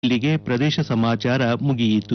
ಇಲ್ಲಿಗೆ ಪ್ರದೇಶ ಸಮಾಚಾರ ಮುಗಿಯಿತು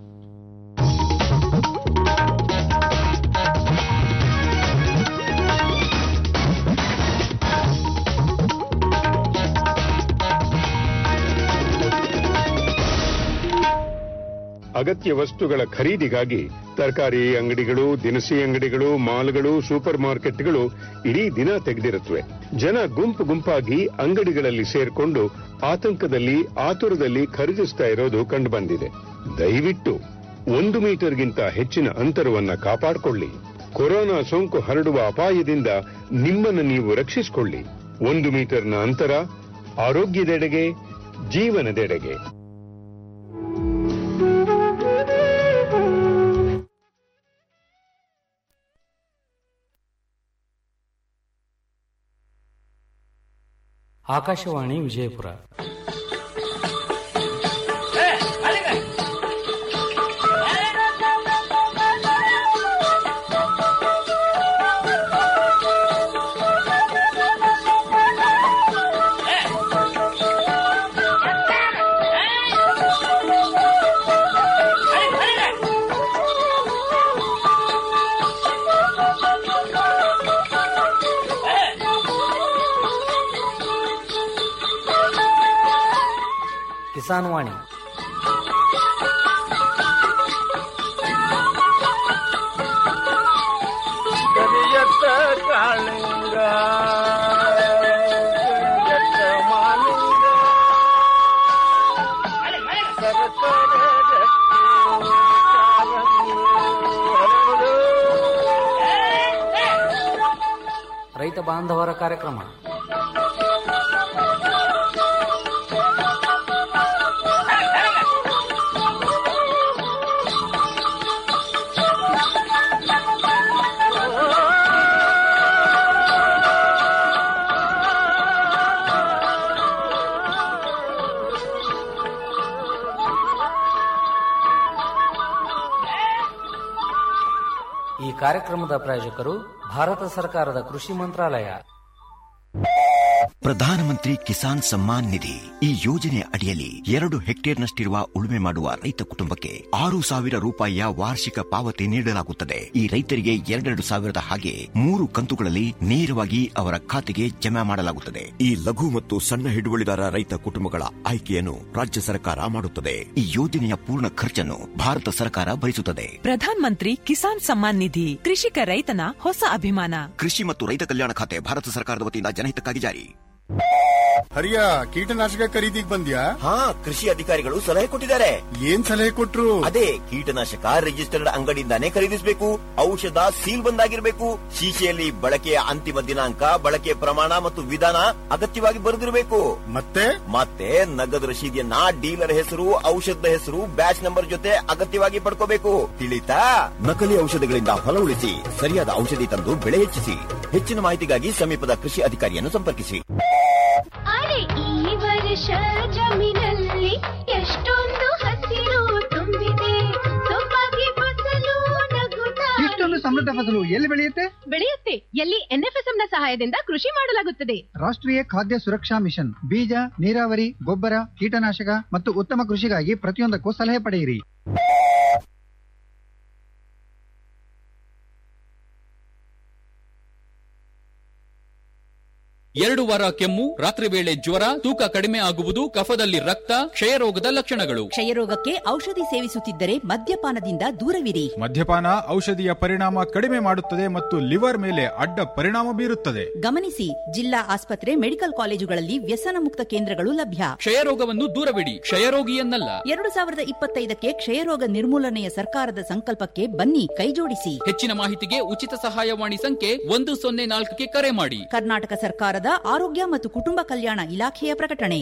ಅಗತ್ಯ ವಸ್ತುಗಳ ಖರೀದಿಗಾಗಿ ತರಕಾರಿ ಅಂಗಡಿಗಳು ದಿನಸಿ ಅಂಗಡಿಗಳು ಮಾಲ್ಗಳು ಸೂಪರ್ ಮಾರ್ಕೆಟ್ಗಳು ಇಡೀ ದಿನ ತೆಗೆದಿರುತ್ತವೆ ಜನ ಗುಂಪು ಗುಂಪಾಗಿ ಅಂಗಡಿಗಳಲ್ಲಿ ಸೇರ್ಕೊಂಡು ಆತಂಕದಲ್ಲಿ ಆತುರದಲ್ಲಿ ಖರೀದಿಸ್ತಾ ಇರೋದು ಕಂಡುಬಂದಿದೆ ದಯವಿಟ್ಟು ಒಂದು ಮೀಟರ್ಗಿಂತ ಹೆಚ್ಚಿನ ಅಂತರವನ್ನ ಕಾಪಾಡಿಕೊಳ್ಳಿ ಕೊರೋನಾ ಸೋಂಕು ಹರಡುವ ಅಪಾಯದಿಂದ ನಿಮ್ಮನ್ನು ನೀವು ರಕ್ಷಿಸಿಕೊಳ್ಳಿ ಒಂದು ಮೀಟರ್ನ ಅಂತರ ಆರೋಗ್ಯದೆಡೆಗೆ ಜೀವನದೆಡೆಗೆ ಆಕಾಶವಾಣಿ ವಿಜಯಪುರ ಕಿಸಾನ್ ವಾಣಿ ಕರಿಯತ್ತ ಕಾಳಿಂಗ ಕರಿಯತ್ತ ಮಾಲಿಂಗ ಸರಸರ ಗಟ್ಟಿ ಕಾರಂಗಿ ಹರಡು. ರೈತ ಬಾಂಧವರ ಕಾರ್ಯಕ್ರಮ ಈ ಕಾರ್ಯಕ್ರಮದ ಪ್ರಾಯೋಜಕರು ಭಾರತ ಸರ್ಕಾರದ ಕೃಷಿ ಮಂತ್ರಾಲಯ ಪ್ರಧಾನಮಂತ್ರಿ ಕಿಸಾನ್ ಸಮ್ಮಾನ್ ನಿಧಿ ಈ ಯೋಜನೆಯ ಅಡಿಯಲ್ಲಿ ಎರಡು ಹೆಕ್ಟೇರ್ನಷ್ಟಿರುವ ಉಳುಮೆ ಮಾಡುವ ರೈತ ಕುಟುಂಬಕ್ಕೆ ಆರು ಸಾವಿರ ರೂಪಾಯಿಯ ವಾರ್ಷಿಕ ಪಾವತಿ ನೀಡಲಾಗುತ್ತದೆ ಈ ರೈತರಿಗೆ ಎರಡೆರಡು ಸಾವಿರದ ಹಾಗೆ ಮೂರು ಕಂತುಗಳಲ್ಲಿ ನೇರವಾಗಿ ಅವರ ಖಾತೆಗೆ ಜಮಾ ಮಾಡಲಾಗುತ್ತದೆ ಈ ಲಘು ಮತ್ತು ಸಣ್ಣ ಹಿಡುವಳಿದಾರ ರೈತ ಕುಟುಂಬಗಳ ಆಯ್ಕೆಯನ್ನು ರಾಜ್ಯ ಸರ್ಕಾರ ಮಾಡುತ್ತದೆ ಈ ಯೋಜನೆಯ ಪೂರ್ಣ ಖರ್ಚನ್ನು ಭಾರತ ಸರ್ಕಾರ ಭರಿಸುತ್ತದೆ ಪ್ರಧಾನ್ ಮಂತ್ರಿ ಕಿಸಾನ್ ಸಮ್ಮಾನ್ ನಿಧಿ ಕೃಷಿಕ ರೈತನ ಹೊಸ ಅಭಿಮಾನ ಕೃಷಿ ಮತ್ತು ರೈತ ಕಲ್ಯಾಣ ಖಾತೆ ಭಾರತ ಸರ್ಕಾರದ ವತಿಯಿಂದ ಜನಹಿತಕ್ಕಾಗಿ ಜಾರಿ ಹರಿಯ ಕೀಟನಾಶಕ ಖರೀದಿಗ್ ಬಂದ್ಯಾ ಹಾ ಕೃಷಿ ಅಧಿಕಾರಿಗಳು ಸಲಹೆ ಕೊಟ್ಟಿದ್ದಾರೆ ಏನ್ ಸಲಹೆ ಕೊಟ್ರು ಅದೇ ಕೀಟನಾಶಕ ರಿಜಿಸ್ಟರ್ಡ್ ಅಂಗಡಿಯಿಂದಾನೇ ಖರೀದಿಸಬೇಕು ಔಷಧ ಸೀಲ್ ಬಂದಾಗಿರ್ಬೇಕು ಶೀಶೆಯಲ್ಲಿ ಬಳಕೆಯ ಅಂತಿಮ ದಿನಾಂಕ ಬಳಕೆಯ ಪ್ರಮಾಣ ಮತ್ತು ವಿಧಾನ ಅಗತ್ಯವಾಗಿ ಬರೆದಿರಬೇಕು ಮತ್ತೆ ಮತ್ತೆ ನಗದು ರಶೀದಿಯನ್ನ ಡೀಲರ್ ಹೆಸರು ಔಷಧದ ಹೆಸರು ಬ್ಯಾಚ್ ನಂಬರ್ ಜೊತೆ ಅಗತ್ಯವಾಗಿ ಪಡ್ಕೋಬೇಕು ತಿಳಿತಾ ನಕಲಿ ಔಷಧಗಳಿಂದ ಹೊಲ ಉಳಿಸಿ ಸರಿಯಾದ ಔಷಧಿ ತಂದು ಬೆಳೆ ಹೆಚ್ಚಿಸಿ ಹೆಚ್ಚಿನ ಮಾಹಿತಿಗಾಗಿ ಸಮೀಪದ ಕೃಷಿ ಅಧಿಕಾರಿಯನ್ನು ಸಂಪರ್ಕಿಸಿ ಅರೆ ಈ ವರ್ಷ ಜಮೀನಲ್ಲಿ ಎಷ್ಟೊಂದು ಹಸಿರು ತುಂಬಿದೆ ಸೊಬಗೆ ಫಸಲು ನಗುತ್ತಾ ಇಷ್ಟೊಂದು ಸಮೃದ್ಧ ಫಸಲು ಎಲ್ಲಿ ಬೆಳೆಯುತ್ತೆ ಬೆಳೆಯುತ್ತೆ ಎಲ್ಲಿ ಎನ್ಎಫ್ಎಸ್ಎಂ ನ ಸಹಾಯದಿಂದ ಕೃಷಿ ಮಾಡಲಾಗುತ್ತದೆ ರಾಷ್ಟ್ರೀಯ ಖಾದ್ಯ ಸುರಕ್ಷಾ ಮಿಷನ್ ಬೀಜ ನೀರಾವರಿ ಗೊಬ್ಬರ ಕೀಟನಾಶಕ ಮತ್ತು ಉತ್ತಮ ಕೃಷಿಗಾಗಿ ಪ್ರತಿಯೊಂದಕ್ಕೂ ಸಲಹೆ ಪಡೆಯಿರಿ ಎರಡು ವಾರ ಕೆಮ್ಮು ರಾತ್ರಿ ವೇಳೆ ಜ್ವರ ತೂಕ ಕಡಿಮೆ ಆಗುವುದು ಕಫದಲ್ಲಿ ರಕ್ತ ಕ್ಷಯರೋಗದ ಲಕ್ಷಣಗಳು ಕ್ಷಯರೋಗಕ್ಕೆ ಔಷಧಿ ಸೇವಿಸುತ್ತಿದ್ದರೆ ಮದ್ಯಪಾನದಿಂದ ದೂರವಿರಿ ಮದ್ಯಪಾನ ಔಷಧಿಯ ಪರಿಣಾಮ ಕಡಿಮೆ ಮಾಡುತ್ತದೆ ಮತ್ತು ಲಿವರ್ ಮೇಲೆ ಅಡ್ಡ ಪರಿಣಾಮ ಬೀರುತ್ತದೆ ಗಮನಿಸಿ ಜಿಲ್ಲಾ ಆಸ್ಪತ್ರೆ ಮೆಡಿಕಲ್ ಕಾಲೇಜುಗಳಲ್ಲಿ ವ್ಯಸನ ಮುಕ್ತ ಕೇಂದ್ರಗಳು ಲಭ್ಯ ಕ್ಷಯರೋಗವನ್ನು ದೂರವಿಡಿ ಕ್ಷಯರೋಗಿಯನ್ನಲ್ಲ ಎರಡು ಸಾವಿರದ ಇಪ್ಪತ್ತೈದಕ್ಕೆ ಕ್ಷಯರೋಗ ನಿರ್ಮೂಲನೆಯ ಸರ್ಕಾರದ ಸಂಕಲ್ಪಕ್ಕೆ ಬನ್ನಿ ಕೈಜೋಡಿಸಿ ಹೆಚ್ಚಿನ ಮಾಹಿತಿಗೆ ಉಚಿತ ಸಹಾಯವಾಣಿ ಸಂಖ್ಯೆ ಒಂದು ಸೊನ್ನೆ ನಾಲ್ಕಕ್ಕೆ ಕರೆ ಮಾಡಿ ಕರ್ನಾಟಕ ಸರ್ಕಾರದ ಆರೋಗ್ಯ ಮತ್ತು ಕುಟುಂಬ ಕಲ್ಯಾಣ ಇಲಾಖೆಯ ಪ್ರಕಟಣೆ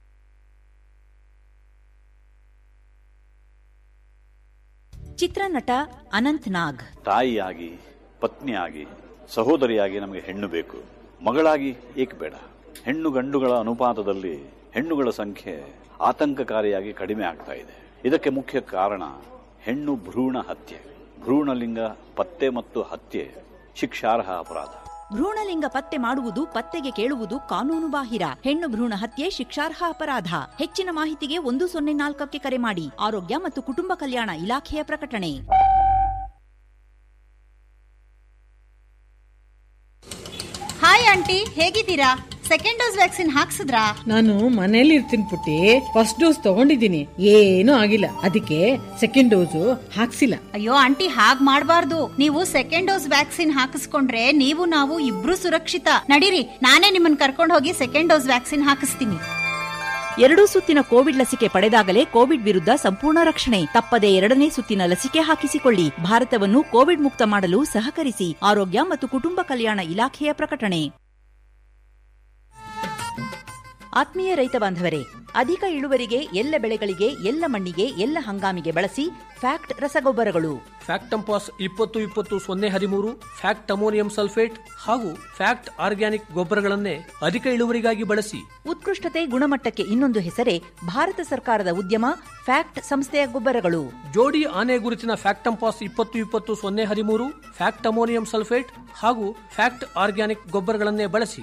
ಚಿತ್ರನಟ ಅನಂತ್ ನಾಗ್ ತಾಯಿಯಾಗಿ ಪತ್ನಿಯಾಗಿ ಸಹೋದರಿಯಾಗಿ ನಮಗೆ ಹೆಣ್ಣು ಬೇಕು ಮಗಳಾಗಿ ಏಕೆ ಬೇಡ ಹೆಣ್ಣು ಗಂಡುಗಳ ಅನುಪಾತದಲ್ಲಿ ಹೆಣ್ಣುಗಳ ಸಂಖ್ಯೆ ಆತಂಕಕಾರಿಯಾಗಿ ಕಡಿಮೆ ಆಗ್ತಾ ಇದೆ ಇದಕ್ಕೆ ಮುಖ್ಯ ಕಾರಣ ಹೆಣ್ಣು ಭ್ರೂಣ ಹತ್ಯೆ ಭ್ರೂಣಲಿಂಗ ಪತ್ತೆ ಮತ್ತು ಹತ್ಯೆ ಶಿಕ್ಷಾರ್ಹ ಅಪರಾಧ ಭ್ರೂಣಲಿಂಗ ಪತ್ತೆ ಮಾಡುವುದು ಪತ್ತೆಗೆ ಕೇಳುವುದು ಕಾನೂನು ಬಾಹಿರ ಹೆಣ್ಣು ಭ್ರೂಣ ಹತ್ಯೆ ಶಿಕ್ಷಾರ್ಹ ಅಪರಾಧ ಹೆಚ್ಚಿನ ಮಾಹಿತಿಗೆ ಒಂದು ಸೊನ್ನೆ ನಾಲ್ಕಕ್ಕೆ ಕರೆ ಮಾಡಿ ಆರೋಗ್ಯ ಮತ್ತು ಕುಟುಂಬ ಕಲ್ಯಾಣ ಇಲಾಖೆಯ ಪ್ರಕಟಣೆ ಹಾಯ್ ಆಂಟಿ ಹೇಗಿದ್ದೀರಾ ಸೆಕೆಂಡ್ ಡೋಸ್ ವ್ಯಾಕ್ಸಿನ್ ಹಾಕ್ಸಿದ್ರಾ ನಾನು ಮನೇಲಿ ಇರ್ತೀನಿ ಪುಟ್ಟಿ ಫಸ್ಟ್ ಡೋಸ್ ತಗೊಂಡಿದ್ದೀನಿ ಏನೂ ಆಗಿಲ್ಲ ಅದಕ್ಕೆ ಸೆಕೆಂಡ್ ಡೋಸು ಹಾಕ್ಸಿಲ್ಲ ಅಯ್ಯೋ ಆಂಟಿ ಹಾಗ್ ಮಾಡ್ಬಾರ್ದು ನೀವು ಸೆಕೆಂಡ್ ಡೋಸ್ ವ್ಯಾಕ್ಸಿನ್ ಹಾಕಿಸ್ಕೊಂಡ್ರೆ ನೀವು ನಾವು ಇಬ್ರು ಸುರಕ್ಷಿತ ನಡೀರಿ ನಾನೇ ನಿಮ್ಮನ್ನ ಕರ್ಕೊಂಡು ಹೋಗಿ ಸೆಕೆಂಡ್ ಡೋಸ್ ವ್ಯಾಕ್ಸಿನ್ ಹಾಕಿಸ್ತೀನಿ ಎರಡೂ ಸುತ್ತಿನ ಕೋವಿಡ್ ಲಸಿಕೆ ಪಡೆದಾಗಲೇ ಕೋವಿಡ್ ವಿರುದ್ಧ ಸಂಪೂರ್ಣ ರಕ್ಷಣೆ ತಪ್ಪದೆ ಎರಡನೇ ಸುತ್ತಿನ ಲಸಿಕೆ ಹಾಕಿಸಿಕೊಳ್ಳಿ ಭಾರತವನ್ನು ಕೋವಿಡ್ ಮುಕ್ತ ಮಾಡಲು ಸಹಕರಿಸಿ ಆರೋಗ್ಯ ಮತ್ತು ಕುಟುಂಬ ಕಲ್ಯಾಣ ಇಲಾಖೆಯ ಪ್ರಕಟಣೆ ಆತ್ಮೀಯ ರೈತ ಬಾಂಧವರೇ ಅಧಿಕ ಇಳುವರಿಗೆ ಎಲ್ಲ ಬೆಳೆಗಳಿಗೆ ಎಲ್ಲ ಮಣ್ಣಿಗೆ ಎಲ್ಲ ಹಂಗಾಮಿಗೆ ಬಳಸಿ ಫ್ಯಾಕ್ಟ್ ರಸಗೊಬ್ಬರಗಳು ಫ್ಯಾಕ್ಟ್ ಟಂಪಾಸ್ ಇಪ್ಪತ್ತು ಇಪ್ಪತ್ತು ಸೊನ್ನೆ ಹದಿಮೂರು ಫ್ಯಾಕ್ಟ್ ಅಮೋನಿಯಂ ಸಲ್ಫೇಟ್ ಹಾಗೂ ಫ್ಯಾಕ್ಟ್ ಆರ್ಗ್ಯಾನಿಕ್ ಗೊಬ್ಬರಗಳನ್ನೇ ಅಧಿಕ ಇಳುವರಿಗಾಗಿ ಬಳಸಿ ಉತ್ಕೃಷ್ಟತೆ ಗುಣಮಟ್ಟಕ್ಕೆ ಇನ್ನೊಂದು ಹೆಸರೇ ಭಾರತ ಸರ್ಕಾರದ ಉದ್ಯಮ ಫ್ಯಾಕ್ಟ್ ಸಂಸ್ಥೆಯ ಗೊಬ್ಬರಗಳು ಜೋಡಿ ಆನೆ ಗುರುತಿನ ಫ್ಯಾಕ್ಟ್ ಟಂಪಾಸ್ ಇಪ್ಪತ್ತು ಇಪ್ಪತ್ತು ಸೊನ್ನೆ ಹದಿಮೂರು ಫ್ಯಾಕ್ಟ್ ಅಮೋನಿಯಂ ಸಲ್ಫೇಟ್ ಹಾಗೂ ಫ್ಯಾಕ್ಟ್ ಆರ್ಗ್ಯಾನಿಕ್ ಗೊಬ್ಬರಗಳನ್ನೇ ಬಳಸಿ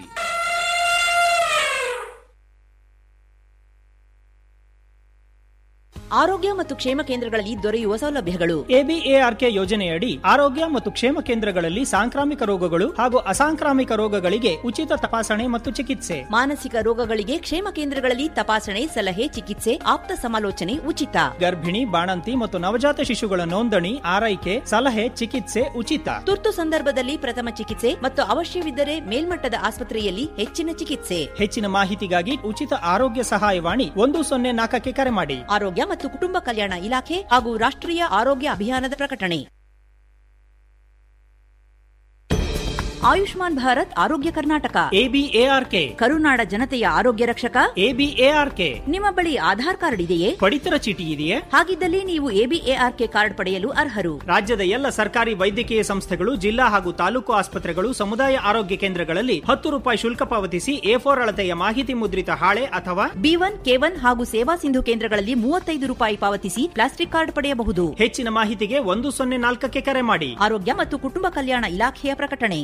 ಆರೋಗ್ಯ ಮತ್ತು ಕ್ಷೇಮ ಕೇಂದ್ರಗಳಲ್ಲಿ ದೊರೆಯುವ ಸೌಲಭ್ಯಗಳು ಎಬಿಎಆರ್ಕೆ ಯೋಜನೆಯಡಿ ಆರೋಗ್ಯ ಮತ್ತು ಕ್ಷೇಮ ಕೇಂದ್ರಗಳಲ್ಲಿ ಸಾಂಕ್ರಾಮಿಕ ರೋಗಗಳು ಹಾಗೂ ಅಸಾಂಕ್ರಾಮಿಕ ರೋಗಗಳಿಗೆ ಉಚಿತ ತಪಾಸಣೆ ಮತ್ತು ಚಿಕಿತ್ಸೆ ಮಾನಸಿಕ ರೋಗಗಳಿಗೆ ಕ್ಷೇಮ ಕೇಂದ್ರಗಳಲ್ಲಿ ತಪಾಸಣೆ ಸಲಹೆ ಚಿಕಿತ್ಸೆ ಆಪ್ತ ಸಮಾಲೋಚನೆ ಉಚಿತ ಗರ್ಭಿಣಿ ಬಾಣಂತಿ ಮತ್ತು ನವಜಾತ ಶಿಶುಗಳ ನೋಂದಣಿ ಆರೈಕೆ ಸಲಹೆ ಚಿಕಿತ್ಸೆ ಉಚಿತ ತುರ್ತು ಸಂದರ್ಭದಲ್ಲಿ ಪ್ರಥಮ ಚಿಕಿತ್ಸೆ ಮತ್ತು ಅವಶ್ಯವಿದ್ದರೆ ಮೇಲ್ಮಟ್ಟದ ಆಸ್ಪತ್ರೆಯಲ್ಲಿ ಹೆಚ್ಚಿನ ಚಿಕಿತ್ಸೆ ಹೆಚ್ಚಿನ ಮಾಹಿತಿಗಾಗಿ ಉಚಿತ ಆರೋಗ್ಯ ಸಹಾಯವಾಣಿ ಒಂದು ಸೊನ್ನೆ ನಾಲ್ಕಕ್ಕೆ ಕರೆ ಮಾಡಿ ಆರೋಗ್ಯ ಮತ್ತು ಕುಟುಂಬ ಕಲ್ಯಾಣ ಇಲಾಖೆ ಹಾಗೂ ರಾಷ್ಟ್ರೀಯ ಆರೋಗ್ಯ ಅಭಿಯಾನದ ಪ್ರಕಟಣೆ ಆಯುಷ್ಮಾನ್ ಭಾರತ್ ಆರೋಗ್ಯ ಕರ್ನಾಟಕ ಎಬಿಎಆರ್ಕೆ ಕರುನಾಡ ಜನತೆಯ ಆರೋಗ್ಯ ರಕ್ಷಕ ಎಬಿಎಆರ್ಕೆ ನಿಮ್ಮ ಬಳಿ ಆಧಾರ್ ಕಾರ್ಡ್ ಇದೆಯೇ ಪಡಿತರ ಚೀಟಿ ಇದೆಯೇ ಹಾಗಿದ್ದಲ್ಲಿ ನೀವು ಎಬಿಎಆರ್ಕೆ ಕಾರ್ಡ್ ಪಡೆಯಲು ಅರ್ಹರು ರಾಜ್ಯದ ಎಲ್ಲ ಸರ್ಕಾರಿ ವೈದ್ಯಕೀಯ ಸಂಸ್ಥೆಗಳು ಜಿಲ್ಲಾ ಹಾಗೂ ತಾಲೂಕು ಆಸ್ಪತ್ರೆಗಳು ಸಮುದಾಯ ಆರೋಗ್ಯ ಕೇಂದ್ರಗಳಲ್ಲಿ ಹತ್ತು ರೂಪಾಯಿ ಶುಲ್ಕ ಪಾವತಿಸಿ ಎ ಫೋರ್ ಅಳತೆಯ ಮಾಹಿತಿ ಮುದ್ರಿತ ಹಾಳೆ ಅಥವಾ ಬಿ ಒನ್ ಕೆ ಒನ್ ಹಾಗೂ ಸೇವಾ ಸಿಂಧು ಕೇಂದ್ರಗಳಲ್ಲಿ ಮೂವತ್ತೈದು ರೂಪಾಯಿ ಪಾವತಿಸಿ ಪ್ಲಾಸ್ಟಿಕ್ ಕಾರ್ಡ್ ಪಡೆಯಬಹುದು ಹೆಚ್ಚಿನ ಮಾಹಿತಿಗೆ ಒಂದು ಸೊನ್ನೆ ನಾಲ್ಕಕ್ಕೆ ಕರೆ ಮಾಡಿ ಆರೋಗ್ಯ ಮತ್ತು ಕುಟುಂಬ ಕಲ್ಯಾಣ ಇಲಾಖೆಯ ಪ್ರಕಟಣೆ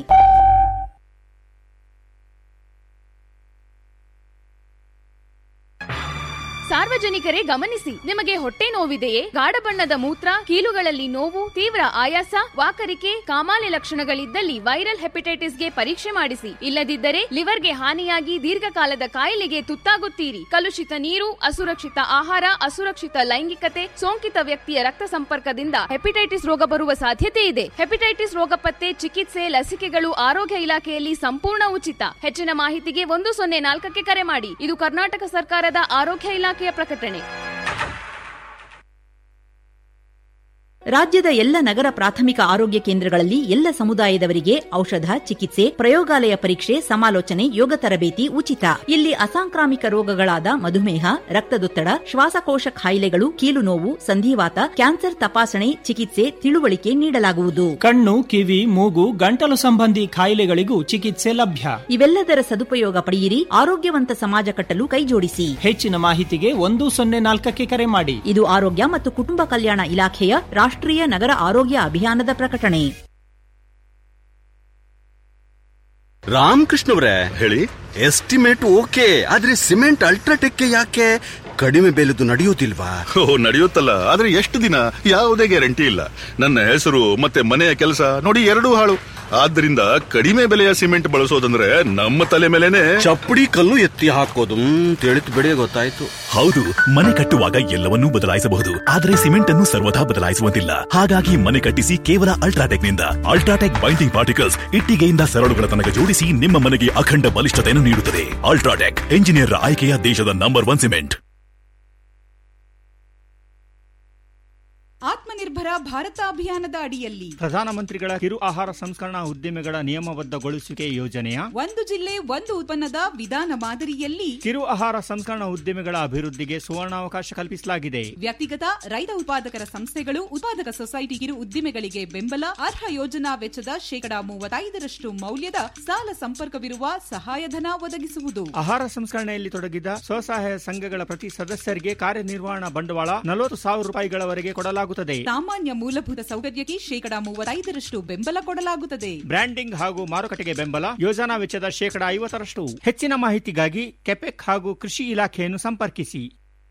ಸಾರ್ವಜನಿಕರೇ ಗಮನಿಸಿ ನಿಮಗೆ ಹೊಟ್ಟೆ ನೋವಿದೆಯೇ ಗಾಢ ಬಣ್ಣದ ಮೂತ್ರ ಕೀಲುಗಳಲ್ಲಿ ನೋವು ತೀವ್ರ ಆಯಾಸ ವಾಕರಿಕೆ ಕಾಮಾಲೆ ಲಕ್ಷಣಗಳಿದ್ದಲ್ಲಿ ವೈರಲ್ ಹೆಪಟೈಟಿಸ್ಗೆ ಪರೀಕ್ಷೆ ಮಾಡಿಸಿ ಇಲ್ಲದಿದ್ದರೆ ಲಿವರ್ಗೆ ಹಾನಿಯಾಗಿ ದೀರ್ಘಕಾಲದ ಕಾಯಿಲೆಗೆ ತುತ್ತಾಗುತ್ತೀರಿ ಕಲುಷಿತ ನೀರು ಅಸುರಕ್ಷಿತ ಆಹಾರ ಅಸುರಕ್ಷಿತ ಲೈಂಗಿಕತೆ ಸೋಂಕಿತ ವ್ಯಕ್ತಿಯ ರಕ್ತ ಸಂಪರ್ಕದಿಂದ ಹೆಪಟೈಟಿಸ್ ರೋಗ ಬರುವ ಸಾಧ್ಯತೆ ಇದೆ ಹೆಪಟೈಟಿಸ್ ರೋಗ ಪತ್ತೆ ಚಿಕಿತ್ಸೆ ಲಸಿಕೆಗಳು ಆರೋಗ್ಯ ಇಲಾಖೆಯಲ್ಲಿ ಸಂಪೂರ್ಣ ಉಚಿತ ಹೆಚ್ಚಿನ ಮಾಹಿತಿಗೆ ಒಂದು ಸೊನ್ನೆ ನಾಲ್ಕಕ್ಕೆ ಕರೆ ಮಾಡಿ ಇದು ಕರ್ನಾಟಕ ಸರ್ಕಾರದ ಆರೋಗ್ಯ ಇಲಾಖೆಯ ಪ್ರಕಟಣೆ ರಾಜ್ಯದ ಎಲ್ಲ ನಗರ ಪ್ರಾಥಮಿಕ ಆರೋಗ್ಯ ಕೇಂದ್ರಗಳಲ್ಲಿ ಎಲ್ಲ ಸಮುದಾಯದವರಿಗೆ ಔಷಧ ಚಿಕಿತ್ಸೆ ಪ್ರಯೋಗಾಲಯ ಪರೀಕ್ಷೆ ಸಮಾಲೋಚನೆ ಯೋಗ ತರಬೇತಿ ಉಚಿತ ಇಲ್ಲಿ ಅಸಾಂಕ್ರಾಮಿಕ ರೋಗಗಳಾದ ಮಧುಮೇಹ ರಕ್ತದೊತ್ತಡ ಶ್ವಾಸಕೋಶ ಕಾಯಿಲೆಗಳು ಕೀಲು ನೋವು ಸಂಧಿವಾತ ಕ್ಯಾನ್ಸರ್ ತಪಾಸಣೆ ಚಿಕಿತ್ಸೆ ತಿಳುವಳಿಕೆ ನೀಡಲಾಗುವುದು ಕಣ್ಣು ಕಿವಿ ಮೂಗು ಗಂಟಲು ಸಂಬಂಧಿ ಕಾಯಿಲೆಗಳಿಗೂ ಚಿಕಿತ್ಸೆ ಲಭ್ಯ ಇವೆಲ್ಲದರ ಸದುಪಯೋಗ ಪಡೆಯಿರಿ ಆರೋಗ್ಯವಂತ ಸಮಾಜ ಕಟ್ಟಲು ಕೈಜೋಡಿಸಿ ಹೆಚ್ಚಿನ ಮಾಹಿತಿಗೆ ಒಂದು ಸೊನ್ನೆ ನಾಲ್ಕಕ್ಕೆ ಕರೆ ಮಾಡಿ ಇದು ಆರೋಗ್ಯ ಮತ್ತು ಕುಟುಂಬ ಕಲ್ಯಾಣ ಇಲಾಖೆಯ ರಾಷ್ಟ್ರೀಯ ನಗರ ಆರೋಗ್ಯ ಅಭಿಯಾನದ ಪ್ರಕಟಣೆ ರಾಮಕೃಷ್ಣವ್ರೆ ಹೇಳಿ ಎಸ್ಟಿಮೇಟ್ ಓಕೆ ಆದ್ರೆ ಸಿಮೆಂಟ್ ಅಲ್ಟ್ರಾಟೆಕ್ ಯಾಕೆ ಕಡಿಮೆ ಬೆಲೆದು ನಡೆಯುವುದಿಲ್ವಾ ಓ ನಡೆಯುತ್ತಲ್ಲ ಆದ್ರೆ ಎಷ್ಟು ದಿನ ಯಾವುದೇ ಗ್ಯಾರಂಟಿ ಇಲ್ಲ ನನ್ನ ಹೆಸರು ಮತ್ತೆ ಮನೆಯ ಕೆಲಸ ನೋಡಿ ಎರಡೂ ಹಾಳು ಆದ್ದರಿಂದ ಕಡಿಮೆ ಬೆಲೆಯ ಸಿಮೆಂಟ್ ಬಳಸೋದಂದ್ರೆ ನಮ್ಮ ತಲೆ ಮೇಲೆನೆ ಚಪ್ಪಡಿ ಕಲ್ಲು ಎತ್ತಿ ಹಾಕೋದು ತಿಳಿತು ಬಿಡಿ ಗೊತ್ತಾಯ್ತು ಹೌದು ಮನೆ ಕಟ್ಟುವಾಗ ಎಲ್ಲವನ್ನೂ ಬದಲಾಯಿಸಬಹುದು ಆದರೆ ಸಿಮೆಂಟ್ ಅನ್ನು ಸರ್ವದಾ ಬದಲಾಯಿಸುವಂತಿಲ್ಲ ಹಾಗಾಗಿ ಮನೆ ಕಟ್ಟಿಸಿ ಕೇವಲ ಅಲ್ಟ್ರಾಟೆಕ್ ನಿಂದ ಅಲ್ಟ್ರಾಟೆಕ್ ಬೈಂಡಿಂಗ್ ಪಾರ್ಟಿಕಲ್ಸ್ ಇಟ್ಟಿಗೆಯಿಂದ ಸರಳುಗಳ ತನಕ ಜೋಡಿಸಿ ನಿಮ್ಮ ಮನೆಗೆ ಅಖಂಡ ಬಲಿಷ್ಠತೆಯನ್ನು ನೀಡುತ್ತದೆ ಅಲ್ಟ್ರಾಟೆಕ್ ಎಂಜಿನಿಯರ್ ಆಯ್ಕೆಯ ದೇಶದ number one cement Atmanirbhar Bharat ಅಭಿಯಾನದ ಅಡಿಯಲ್ಲಿ ಪ್ರಧಾನಮಂತ್ರಿಗಳ ಕಿರು ಆಹಾರ ಸಂಸ್ಕರಣಾ ಉದ್ದಿಮೆಗಳ ನಿಯಮಬದ್ಧಗೊಳಿಸುವಿಕೆ ಯೋಜನೆಯ ಒಂದು ಜಿಲ್ಲೆ ಒಂದು ಉತ್ಪನ್ನದ ವಿಧಾನ ಮಾದರಿಯಲ್ಲಿ ಕಿರು ಆಹಾರ ಸಂಸ್ಕರಣಾ ಉದ್ದಿಮೆಗಳ ಅಭಿವೃದ್ಧಿಗೆ ಸುವರ್ಣಾವಕಾಶ ಕಲ್ಪಿಸಲಾಗಿದೆ ವ್ಯಕ್ತಿಗತ ರೈತ ಉತ್ಪಾದಕರ ಸಂಸ್ಥೆಗಳು ಉತ್ಪಾದಕ ಸೊಸೈಟಿ ಕಿರು ಉದ್ದಿಮೆಗಳಿಗೆ ಬೆಂಬಲ ಅರ್ಹ ಯೋಜನಾ ವೆಚ್ಚದ ಶೇಕಡಾ ಮೂವತ್ತೈದರಷ್ಟು ಮೌಲ್ಯದ ಸಾಲ ಸಂಪರ್ಕವಿರುವ ಸಹಾಯಧನ ಒದಗಿಸುವುದು ಆಹಾರ ಸಂಸ್ಕರಣೆಯಲ್ಲಿ ತೊಡಗಿದ ಸ್ವಸಹಾಯ ಸಂಘಗಳ ಪ್ರತಿ ಸದಸ್ಯರಿಗೆ ಕಾರ್ಯನಿರ್ವಹಣಾ ಬಂಡವಾಳ ನಲವತ್ತು ಸಾವಿರ ರೂಪಾಯಿಗಳವರೆಗೆ ಕೊಡಲಾಗುತ್ತದೆ ಸಾಮಾನ್ಯ ಮೂಲಭೂತ ಸೌಕರ್ಯಕ್ಕೆ ಶೇಕಡಾ ಮೂವತ್ತೈದರಷ್ಟು ಬೆಂಬಲ ಕೊಡಲಾಗುತ್ತದೆ ಬ್ರ್ಯಾಂಡಿಂಗ್ ಹಾಗೂ ಮಾರುಕಟ್ಟೆಗೆ ಬೆಂಬಲ ಯೋಜನಾ ವೆಚ್ಚದ ಶೇಕಡಾ ಐವತ್ತರಷ್ಟು ಹೆಚ್ಚಿನ ಮಾಹಿತಿಗಾಗಿ ಕೆಪೆಕ್ ಹಾಗೂ ಕೃಷಿ ಇಲಾಖೆಯನ್ನು ಸಂಪರ್ಕಿಸಿ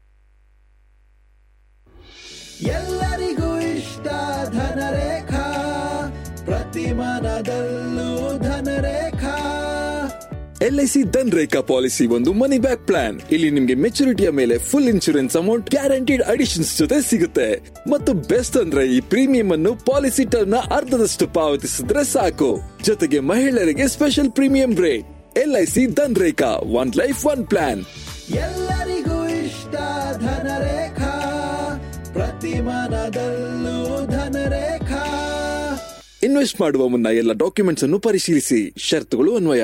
ಎಲ್ಲರಿಗೂ ಇಷ್ಟ ಧನರೇಖಾ ಪ್ರತಿ ಮನದಲ್ಲೂ ಧನರೇಖಾ ಎಲ್ಐಸಿ ಧನ್ ರೇಖಾ ಪಾಲಿಸಿ ಒಂದು ಮನಿ ಬ್ಯಾಕ್ ಪ್ಲಾನ್ ಇಲ್ಲಿ ನಿಮ್ಗೆ ಮೆಚುರಿಟಿಯ ಮೇಲೆ full insurance amount guaranteed additions ಜೊತೆ ಸಿಗುತ್ತೆ ಮತ್ತು ಬೆಸ್ಟ್ ಅಂದ್ರೆ ಈ ಪ್ರೀಮಿಯಂ ಅನ್ನು ಪಾಲಿಸಿ ಟರ್ಮ್ ನ ಅರ್ಧದಷ್ಟು ಪಾವತಿಸಿದ್ರೆ ಸಾಕು ಜೊತೆಗೆ ಮಹಿಳೆಯರಿಗೆ special premium rate LIC Dhan Rekha one life one plan ಎಲ್ಲರಿಗೂ ಇಷ್ಟ ಧನರೇಖಾ ಪ್ರತಿ ಮನದಲ್ಲೂ ಧನರೇಖಾ ಇನ್ವೆಸ್ಟ್ ಮಾಡುವ ಮುನ್ನ ಎಲ್ಲ ಡಾಕ್ಯುಮೆಂಟ್ಸ್ ಅನ್ನು ಪರಿಶೀಲಿಸಿ ಷರತ್ತುಗಳು ಅನ್ವಯ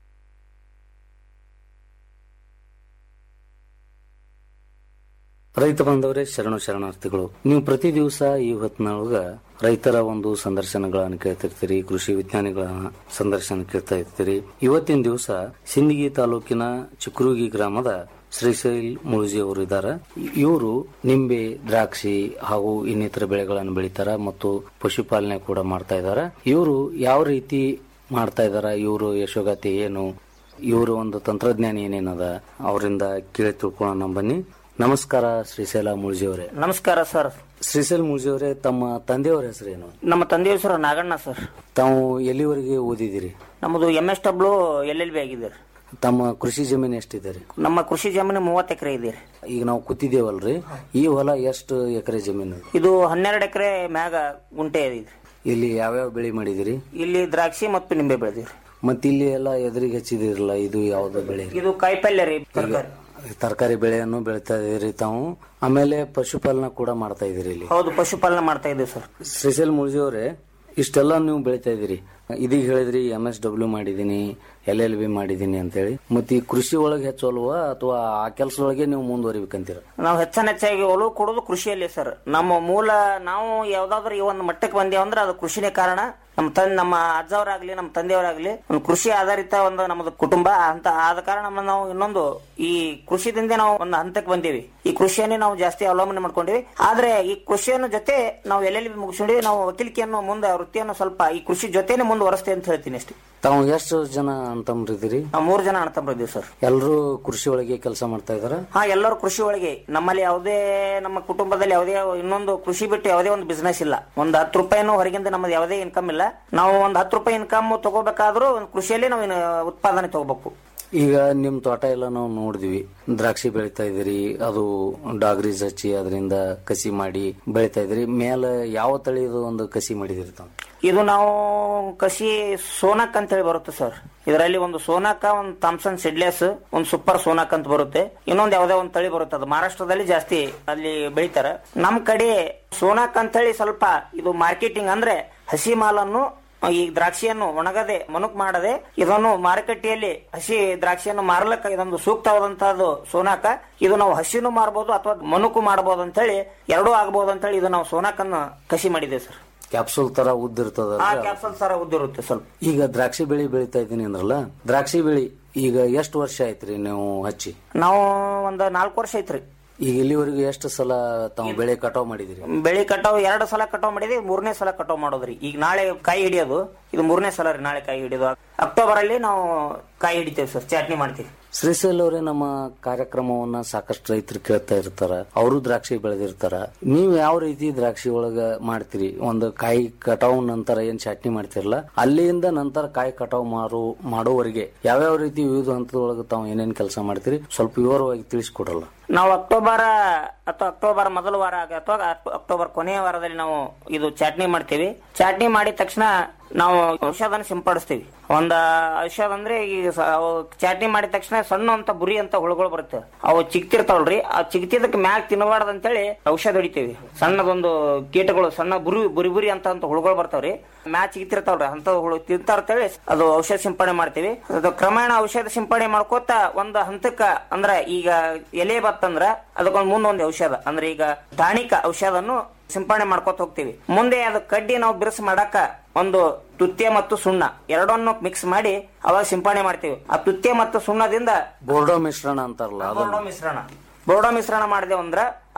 ರೈತ ಬಾಂಧವರೇ ಶರಣು ಶರಣಾರ್ಥಿಗಳು ನೀವು ಪ್ರತಿ ದಿವಸ ಈ ಹೊತ್ತಿನೊಳಗ ರೈತರ ಒಂದು ಸಂದರ್ಶನಗಳನ್ನು ಕೇಳ್ತಿರ್ತೀರಿ ಕೃಷಿ ವಿಜ್ಞಾನಿಗಳ ಸಂದರ್ಶನ ಕೇಳ್ತಾ ಇರ್ತೀರಿ ಇವತ್ತಿನ ದಿವಸ ಸಿಂದಗಿ ತಾಲೂಕಿನ ಚಿಕ್ರುಗಿ ಗ್ರಾಮದ ಶ್ರೀಶೈಲ್ ಮುಳುಜಿ ಅವರು ಇದ್ದಾರೆ ಇವರು ನಿಂಬೆ ದ್ರಾಕ್ಷಿ ಹಾಗೂ ಇನ್ನಿತರ ಬೆಳೆಗಳನ್ನು ಬೆಳಿತಾರ ಮತ್ತು ಪಶುಪಾಲನೆ ಕೂಡ ಮಾಡ್ತಾ ಇದ್ದಾರೆ ಇವರು ಯಾವ ರೀತಿ ಮಾಡ್ತಾ ಇದಾರ ಇವರು ಯಶೋಗಾತಿ ಏನು ಇವರು ಒಂದು ತಂತ್ರಜ್ಞಾನ ಏನೇನದ ಅವರಿಂದ ಕೇಳಿ ತಿಳ್ಕೊಳ್ಳೋಣ ಬನ್ನಿ ನಮಸ್ಕಾರ ಶ್ರೀಶೈಲ ಮುಳ್ಜಿ ಅವರೇ ನಮಸ್ಕಾರ ಸರ್ ಶ್ರೀಶೈಲ್ ಮುಳ್ಜಿ ಅವರೇ ತಮ್ಮ ತಂದೆಯವರ ಹೆಸರೇನು ನಮ್ಮ ತಂದೆಯ ಹೆಸರು ನಾಗಣ್ಣ ಸರ್ ತಾವು ಎಲ್ಲಿವರೆಗೆ ಓದಿದಿರಿ ನಮ್ಮದು M S W L L B ಆಗಿದೆ ರೀ. ತಮ್ಮ ಕೃಷಿ ಜಮೀನು ಎಷ್ಟಿದೆ ರೀ ನಮ್ಮ ಕೃಷಿ ಜಮೀನು ಮೂವತ್ತು ಎಕರೆ ಇದೆ ರೀ. ಈಗ ನಾವು ಕೂತಿದ್ದೇವಲ್ರಿ ಈ ಹೊಲ ಎಷ್ಟು ಎಕರೆ ಜಮೀನು ಇದು ಹನ್ನೆರಡು ಎಕರೆ ಮ್ಯಾಗ ಗುಂಟೆ ಇದೆ ಇಲ್ಲಿ ಯಾವ್ಯಾವ ಬೆಳೆ ಮಾಡಿದಿರಿ ಇಲ್ಲಿ ದ್ರಾಕ್ಷಿ ಮತ್ತು ನಿಂಬೆ ಬೆಳೆದಿರಿ ಮತ್ತೆ ಇಲ್ಲಿ ಎಲ್ಲ ಎದುರಿಗೆ ಹಚ್ಚಿದಿರಲ್ಲ ಇದು ಯಾವ್ದು ಬೆಳೆ ಇದು ಕಾಯಿಪಲ್ಯ ರೀ ತರಕಾರಿ ತರಕಾರಿ ಬೆಳೆಯನ್ನು ಬೆಳಿತಾ ಇದೀರಿ ತಾವು ಆಮೇಲೆ ಪಶುಪಾಲನೆ ಕೂಡ ಮಾಡ್ತಾ ಇದೀರಿ ಇಲ್ಲಿ ಹೌದು ಪಶುಪಾಲನೆ ಮಾಡ್ತಾ ಇದ್ದೀವಿ ಸರ್ ಶ್ರೀಶೈಲ್ ಮುಳ್ಜಿ ಅವರೇ ಇಷ್ಟೆಲ್ಲ ನೀವು ಬೆಳಿತಾ ಇದೀರಿ ಇದೀಗ ಹೇಳಿದ್ರಿ ಎಂ ಎಸ್ ಡಬ್ಲ್ಯೂ ಮಾಡಿದೀನಿ ಎಲ್ ಎಲ್ ಬಿ ಮಾಡಿದೀನಿ ಅಂತೇಳಿ ಮತ್ತೆ ಈ ಕೃಷಿ ಒಳಗೆ ಹೆಚ್ಚಲ್ವಾ ಅಥವಾ ಆ ಕೆಲಸದೊಳಗೆ ನೀವು ಮುಂದುವರಿಬೇಕಂತೀರ ನಾವು ಹೆಚ್ಚನ ಹೆಚ್ಚಾಗಿ ಒಲವು ಕೊಡೋದು ಕೃಷಿಯಲ್ಲಿ ಸರ್ ನಮ್ಮ ಮೂಲ ನಾವು ಯಾವ್ದಾದ್ರು ಈ ಒಂದು ಮಟ್ಟಕ್ಕೆ ಬಂದೇವು ಅಂದ್ರೆ ಅದು ಕೃಷಿನೇ ಕಾರಣ ನಮ್ಮ ತಂದೆ ನಮ್ಮ ಅಜ್ಜವರಾಗ್ಲಿ ನಮ್ಮ ತಂದೆಯವರಾಗ್ಲಿ ಒಂದು ಕೃಷಿ ಆಧಾರಿತ ಒಂದು ನಮ್ಮದು ಕುಟುಂಬ ಅಂತ ಆದ ಕಾರಣ ನಮ್ಮ ನಾವು ಇನ್ನೊಂದು ಈ ಕೃಷಿದಿಂದ ನಾವು ಒಂದು ಹಂತಕ್ಕೆ ಬಂದೀವಿ ಈ ಕೃಷಿಯನ್ನೇ ನಾವು ಜಾಸ್ತಿ ಅವಲಂಬನೆ ಮಾಡ್ಕೊಂಡಿವಿ ಆದ್ರೆ ಈ ಕೃಷಿಯನ್ನು ಜೊತೆ ನಾವು ಎಲ್ಲೆಲ್ಲಿ ಮುಗಿಸ್ಕೊಂಡಿವಿ ನಾವು ವಕೀಲಿಕೆಯನ್ನು ಮುಂದೆ ವೃತ್ತಿಯನ್ನು ಸ್ವಲ್ಪ ಈ ಕೃಷಿ ಜೊತೆನೆ ಮುಂದುವರಿಸ್ತೇವೆ ಅಂತ ಹೇಳ್ತೀನಿ ಅಷ್ಟೇ ತಾವು ಎಷ್ಟು ಜನ ಅಂತಂದ್ರಿದ್ದೀರಿ ನಾವು ಮೂರು ಜನ ಅಣ್ಣತಮ್ಮರಿದ್ದೀವಿ ಸರ್ ಎಲ್ಲರೂ ಕೃಷಿ ಒಳಗೆ ಕೆಲಸ ಮಾಡ್ತಾ ಇದಾರ ಹಾ ಎಲ್ಲರೂ ಕೃಷಿ ಒಳಗೆ ನಮ್ಮಲ್ಲಿ ಯಾವುದೇ ನಮ್ಮ ಕುಟುಂಬದಲ್ಲಿ ಯಾವುದೇ ಇನ್ನೊಂದು ಕೃಷಿ ಬಿಟ್ಟು ಯಾವುದೇ ಒಂದು ಬಿಸ್ನೆಸ್ ಇಲ್ಲ ಒಂದು ಹತ್ತು ರೂಪಾಯಿನೂ ಹೊರಗಿಂದ ನಮ್ಮದು ಯಾವುದೇ ಇನ್ಕಮ್ ಇಲ್ಲ ನಾವು ಒಂದು ಹತ್ತು ರೂಪಾಯಿ ಇನ್ಕಮ್ ತಗೋಬೇಕಾದ್ರೂ ಒಂದು ಕೃಷಿಯಲ್ಲಿ ನಾವು ಇನ್ನು ಉತ್ಪಾದನೆ ತಗೋಬೇಕು ಈಗ ನಿಮ್ ತೋಟ ಎಲ್ಲ ನಾವು ನೋಡಿದ್ವಿ ದ್ರಾಕ್ಷಿ ಬೆಳಿತಾ ಇದೀರಿ ಅದು ಡಾಗ್ರೀಸ್ ಹಚ್ಚಿ ಅದರಿಂದ ಕಸಿ ಮಾಡಿ ಬೆಳಿತಾ ಇದ್ರಿ ಮೇಲೆ ಯಾವ ತಳಿದು ಒಂದು ಕಸಿ ಮಾಡಿದಿರಿ ತಾವು ಇದು ನಾವು ಕಸಿ ಸೋನಾಕ್ ಅಂತ ಹೇಳಿ ಬರುತ್ತೆ ಸರ್ ಇದರಲ್ಲಿ ಒಂದು ಸೋನಾಕ ಒಂದು ಥಾಮ್ಸನ್ ಸಿಡ್ಲೆಸ್ ಒಂದು ಸೂಪರ್ ಸೋನಾಕ್ ಅಂತ ಬರುತ್ತೆ ಇನ್ನೊಂದು ಯಾವುದೇ ಒಂದು ತಳಿ ಬರುತ್ತೆ ಅದು ಮಹಾರಾಷ್ಟ್ರದಲ್ಲಿ ಜಾಸ್ತಿ ಅಲ್ಲಿ ಬೆಳಿತಾರೆ ನಮ್ ಕಡೆ ಸೋನಾಕ್ ಅಂತ ಹೇಳಿ ಸ್ವಲ್ಪ ಇದು ಮಾರ್ಕೆಟಿಂಗ್ ಅಂದ್ರೆ ಹಸಿ ಮಾಲನ್ನು ಈ ದ್ರಾಕ್ಷಿಯನ್ನು ಒಣಗದೆ ಮನುಕ್ ಮಾಡದೆ ಇದನ್ನು ಮಾರುಕಟ್ಟೆಯಲ್ಲಿ ಹಸಿ ದ್ರಾಕ್ಷಿಯನ್ನು ಮಾರಲಕ್ಕ ಇದೊಂದು ಸೂಕ್ತವಾದಂತಹದ್ದು ಸೋನಾಕ ಇದು ನಾವು ಹಸಿನೂ ಮಾರಬಹುದು ಅಥವಾ ಮನುಕು ಮಾಡಬಹುದು ಅಂತ ಹೇಳಿ ಎರಡೂ ಆಗಬಹುದು ಅಂತ ಹೇಳಿ ಇದು ನಾವು ಸೋನಾಕನ್ನು ಕಸಿ ಮಾಡಿದ್ದೇವೆ ಸರ್ ಕ್ಯಾಪ್ಸೂಲ್ ತರ ಉದ್ದಿರ್ತದ ಆ ಕ್ಯಾಪ್ಸಲ್ ಸರ ಉದ್ದಿರುತ್ತೆ ಸ್ವಲ್ಪ ಈಗ ದ್ರಾಕ್ಷಿ ಬೆಳಿ ಬೆಳಿತಾ ಇದ್ದೀನಿ ಅಂದ್ರಲ್ಲ ದ್ರಾಕ್ಷಿ ಬೆಳಿ ಈಗ ಎಷ್ಟು ವರ್ಷ ಆಯ್ತ್ರಿ ನೀವು ಹಚ್ಚಿ ನಾವು ಒಂದು ನಾಲ್ಕು ವರ್ಷ ಐತ್ರಿ ಈಗ ಇಲ್ಲಿವರೆಗೂ ಎಷ್ಟು ಸಲ ತಾವು ಬೆಳೆ ಕಟಾವ್ ಮಾಡಿದಿರಿ ಬೆಳಿ ಕಟಾವ್ ಎರಡು ಸಲ ಕಟಾವ್ ಮಾಡಿದ್ವಿ ಮೂರನೇ ಸಲ ಕಟಾವ್ ಮಾಡೋದ್ರಿ ಈಗ ನಾಳೆ ಕಾಯಿ ಹಿಡಿಯೋದು ಇದು ಮೂರನೇ ಸಲ ರೀ ನಾಳೆ ಕಾಯಿ ಹಿಡಿಯೋದು ಅಕ್ಟೋಬರ್ ಅಲ್ಲಿ ನಾವು ಕಾಯಿ ಹಿಡಿತೇವೆ ಸರ್ ಚಟ್ನಿ ಮಾಡ್ತೀವಿ ಶ್ರೀಶೈಲ್ ಅವರೇ ನಮ್ಮ ಕಾರ್ಯಕ್ರಮವನ್ನ ಸಾಕಷ್ಟು ರೈತರು ಕೇಳ್ತಾ ಇರ್ತಾರ ಅವರು ದ್ರಾಕ್ಷಿ ಬೆಳೆದಿರ್ತಾರ ನೀವು ಯಾವ ರೀತಿ ದ್ರಾಕ್ಷಿ ಒಳಗ ಮಾಡ್ತೀರಿ ಒಂದು ಕಾಯಿ ಕಟಾವ್ ನಂತರ ಏನ್ ಚಟ್ನಿ ಮಾಡ್ತಿರಲ್ಲ ಅಲ್ಲಿಂದ ನಂತರ ಕಾಯಿ ಕಟಾವ್ ಮಾರು ಮಾಡೋವರೆಗೆ ಯಾವ್ಯಾವ ರೀತಿ ವಿವಿಧ ಹಂತದೊಳಗ ತಾವು ಏನೇನ್ ಕೆಲಸ ಮಾಡ್ತೀರಿ ಸ್ವಲ್ಪ ವಿವರವಾಗಿ ತಿಳಿಸ್ಕೊಡಲ್ಲ ನಾವು ಅಕ್ಟೋಬರ್ ಅಥವಾ ಅಕ್ಟೋಬರ್ ಮೊದಲ ವಾರ ಆಗ- ಅಥವಾ ಅಕ್- ಅಕ್ಟೋಬರ್ ಕೊನೆಯ ವಾರದಲ್ಲಿ ನಾವು ಇದು ಚಟ್ನಿ ಮಾಡ್ತೀವಿ ಚಟ್ನಿ ಮಾಡಿದ ತಕ್ಷಣ ನಾವು ಔಷಧನ ಸಿಂಪಡಿಸ್ತೀವಿ ಒಂದ ಔಷಧ ಅಂದ್ರೆ ಈಗ ಸ- ಅವು ಚಟ್ನಿ ಮಾಡಿದ ತಕ್ಷಣ ಸಣ್ಣ ಅಂತ ಬುರಿ ಅಂತ ಹುಳುಗಳು ಬರುತ್ತೆ ಅವು ಚಿಕ್ತಿರ್ತಾವಲ್ರಿ ಆ ಚಿಕ್ತಿದಕ್ಕೆ ಮ್ಯಾಗ್ ತಿನ್ನಬಾರ್ದು ಅಂತೇಳಿ ಔಷಧ ಹೊಡಿತೀವಿ ಸಣ್ಣದೊಂದು ಕೀಟಗಳು ಸಣ್ಣ ಬುರಿ ಬುರಿ ಬುರಿ ಅಂತ ಅಂತ ಹುಳುಗಳು ಬರ್ತಾವ್ರಿ ಮ್ಯಾಚ್ ಚಿಕ್ತಿರ್ತಾವ್ರಿ ಅಂತ ಹುಳು ತಿಂತಾರ ಅಂತೇಳಿ ಅದು ಔಷಧ ಸಿಂಪಡಣೆ ಮಾಡ್ತೀವಿ ಅದು ಕ್ರಮೇಣ ಔಷಧ ಸಿಂಪಡಣೆ ಮಾಡ್ಕೋತ ಒಂದು ಹಂತಕ್ಕ ಅಂದ್ರ ಈಗ ಎಲೆ ಬತ್ತಂದ್ರ ಅದಕ್ಕೊಂದು ಮುಂದೊಂದು ಔಷಧ ಅಂದ್ರೆ ಈಗ ಟಾಣಿಕ ಔಷಧನು ಸಿಂಪಡಣೆ ಮಾಡ್ಕೋತ ಹೋಗ್ತೀವಿ ಮುಂದೆ ಅದು ಕಡ್ಡಿ ನಾವು ಬಿರುಸು ಮಾಡಾಕ ಒಂದು ತುತ್ಯ ಮತ್ತು ಸುಣ್ಣ ಎರಡನ್ನು ಮಿಕ್ಸ್ ಮಾಡಿ ಅವಾಗ ಸಿಂಪಡಣೆ ಮಾಡ್ತೀವಿ ಆ ತುತ್ಯ ಮತ್ತು ಸುಣ್ಣದಿಂದ ಬೋರ್ಡೋ ಮಿಶ್ರಣ ಅಂತಾರಲ್ಲ ಅದನ್ನ ಬೋರ್ಡೋ ಮಿಶ್ರಣ ಬೋರ್ಡೋ ಮಿಶ್ರಣ ಮಾಡಿದೆವು ಅಂದ್ರ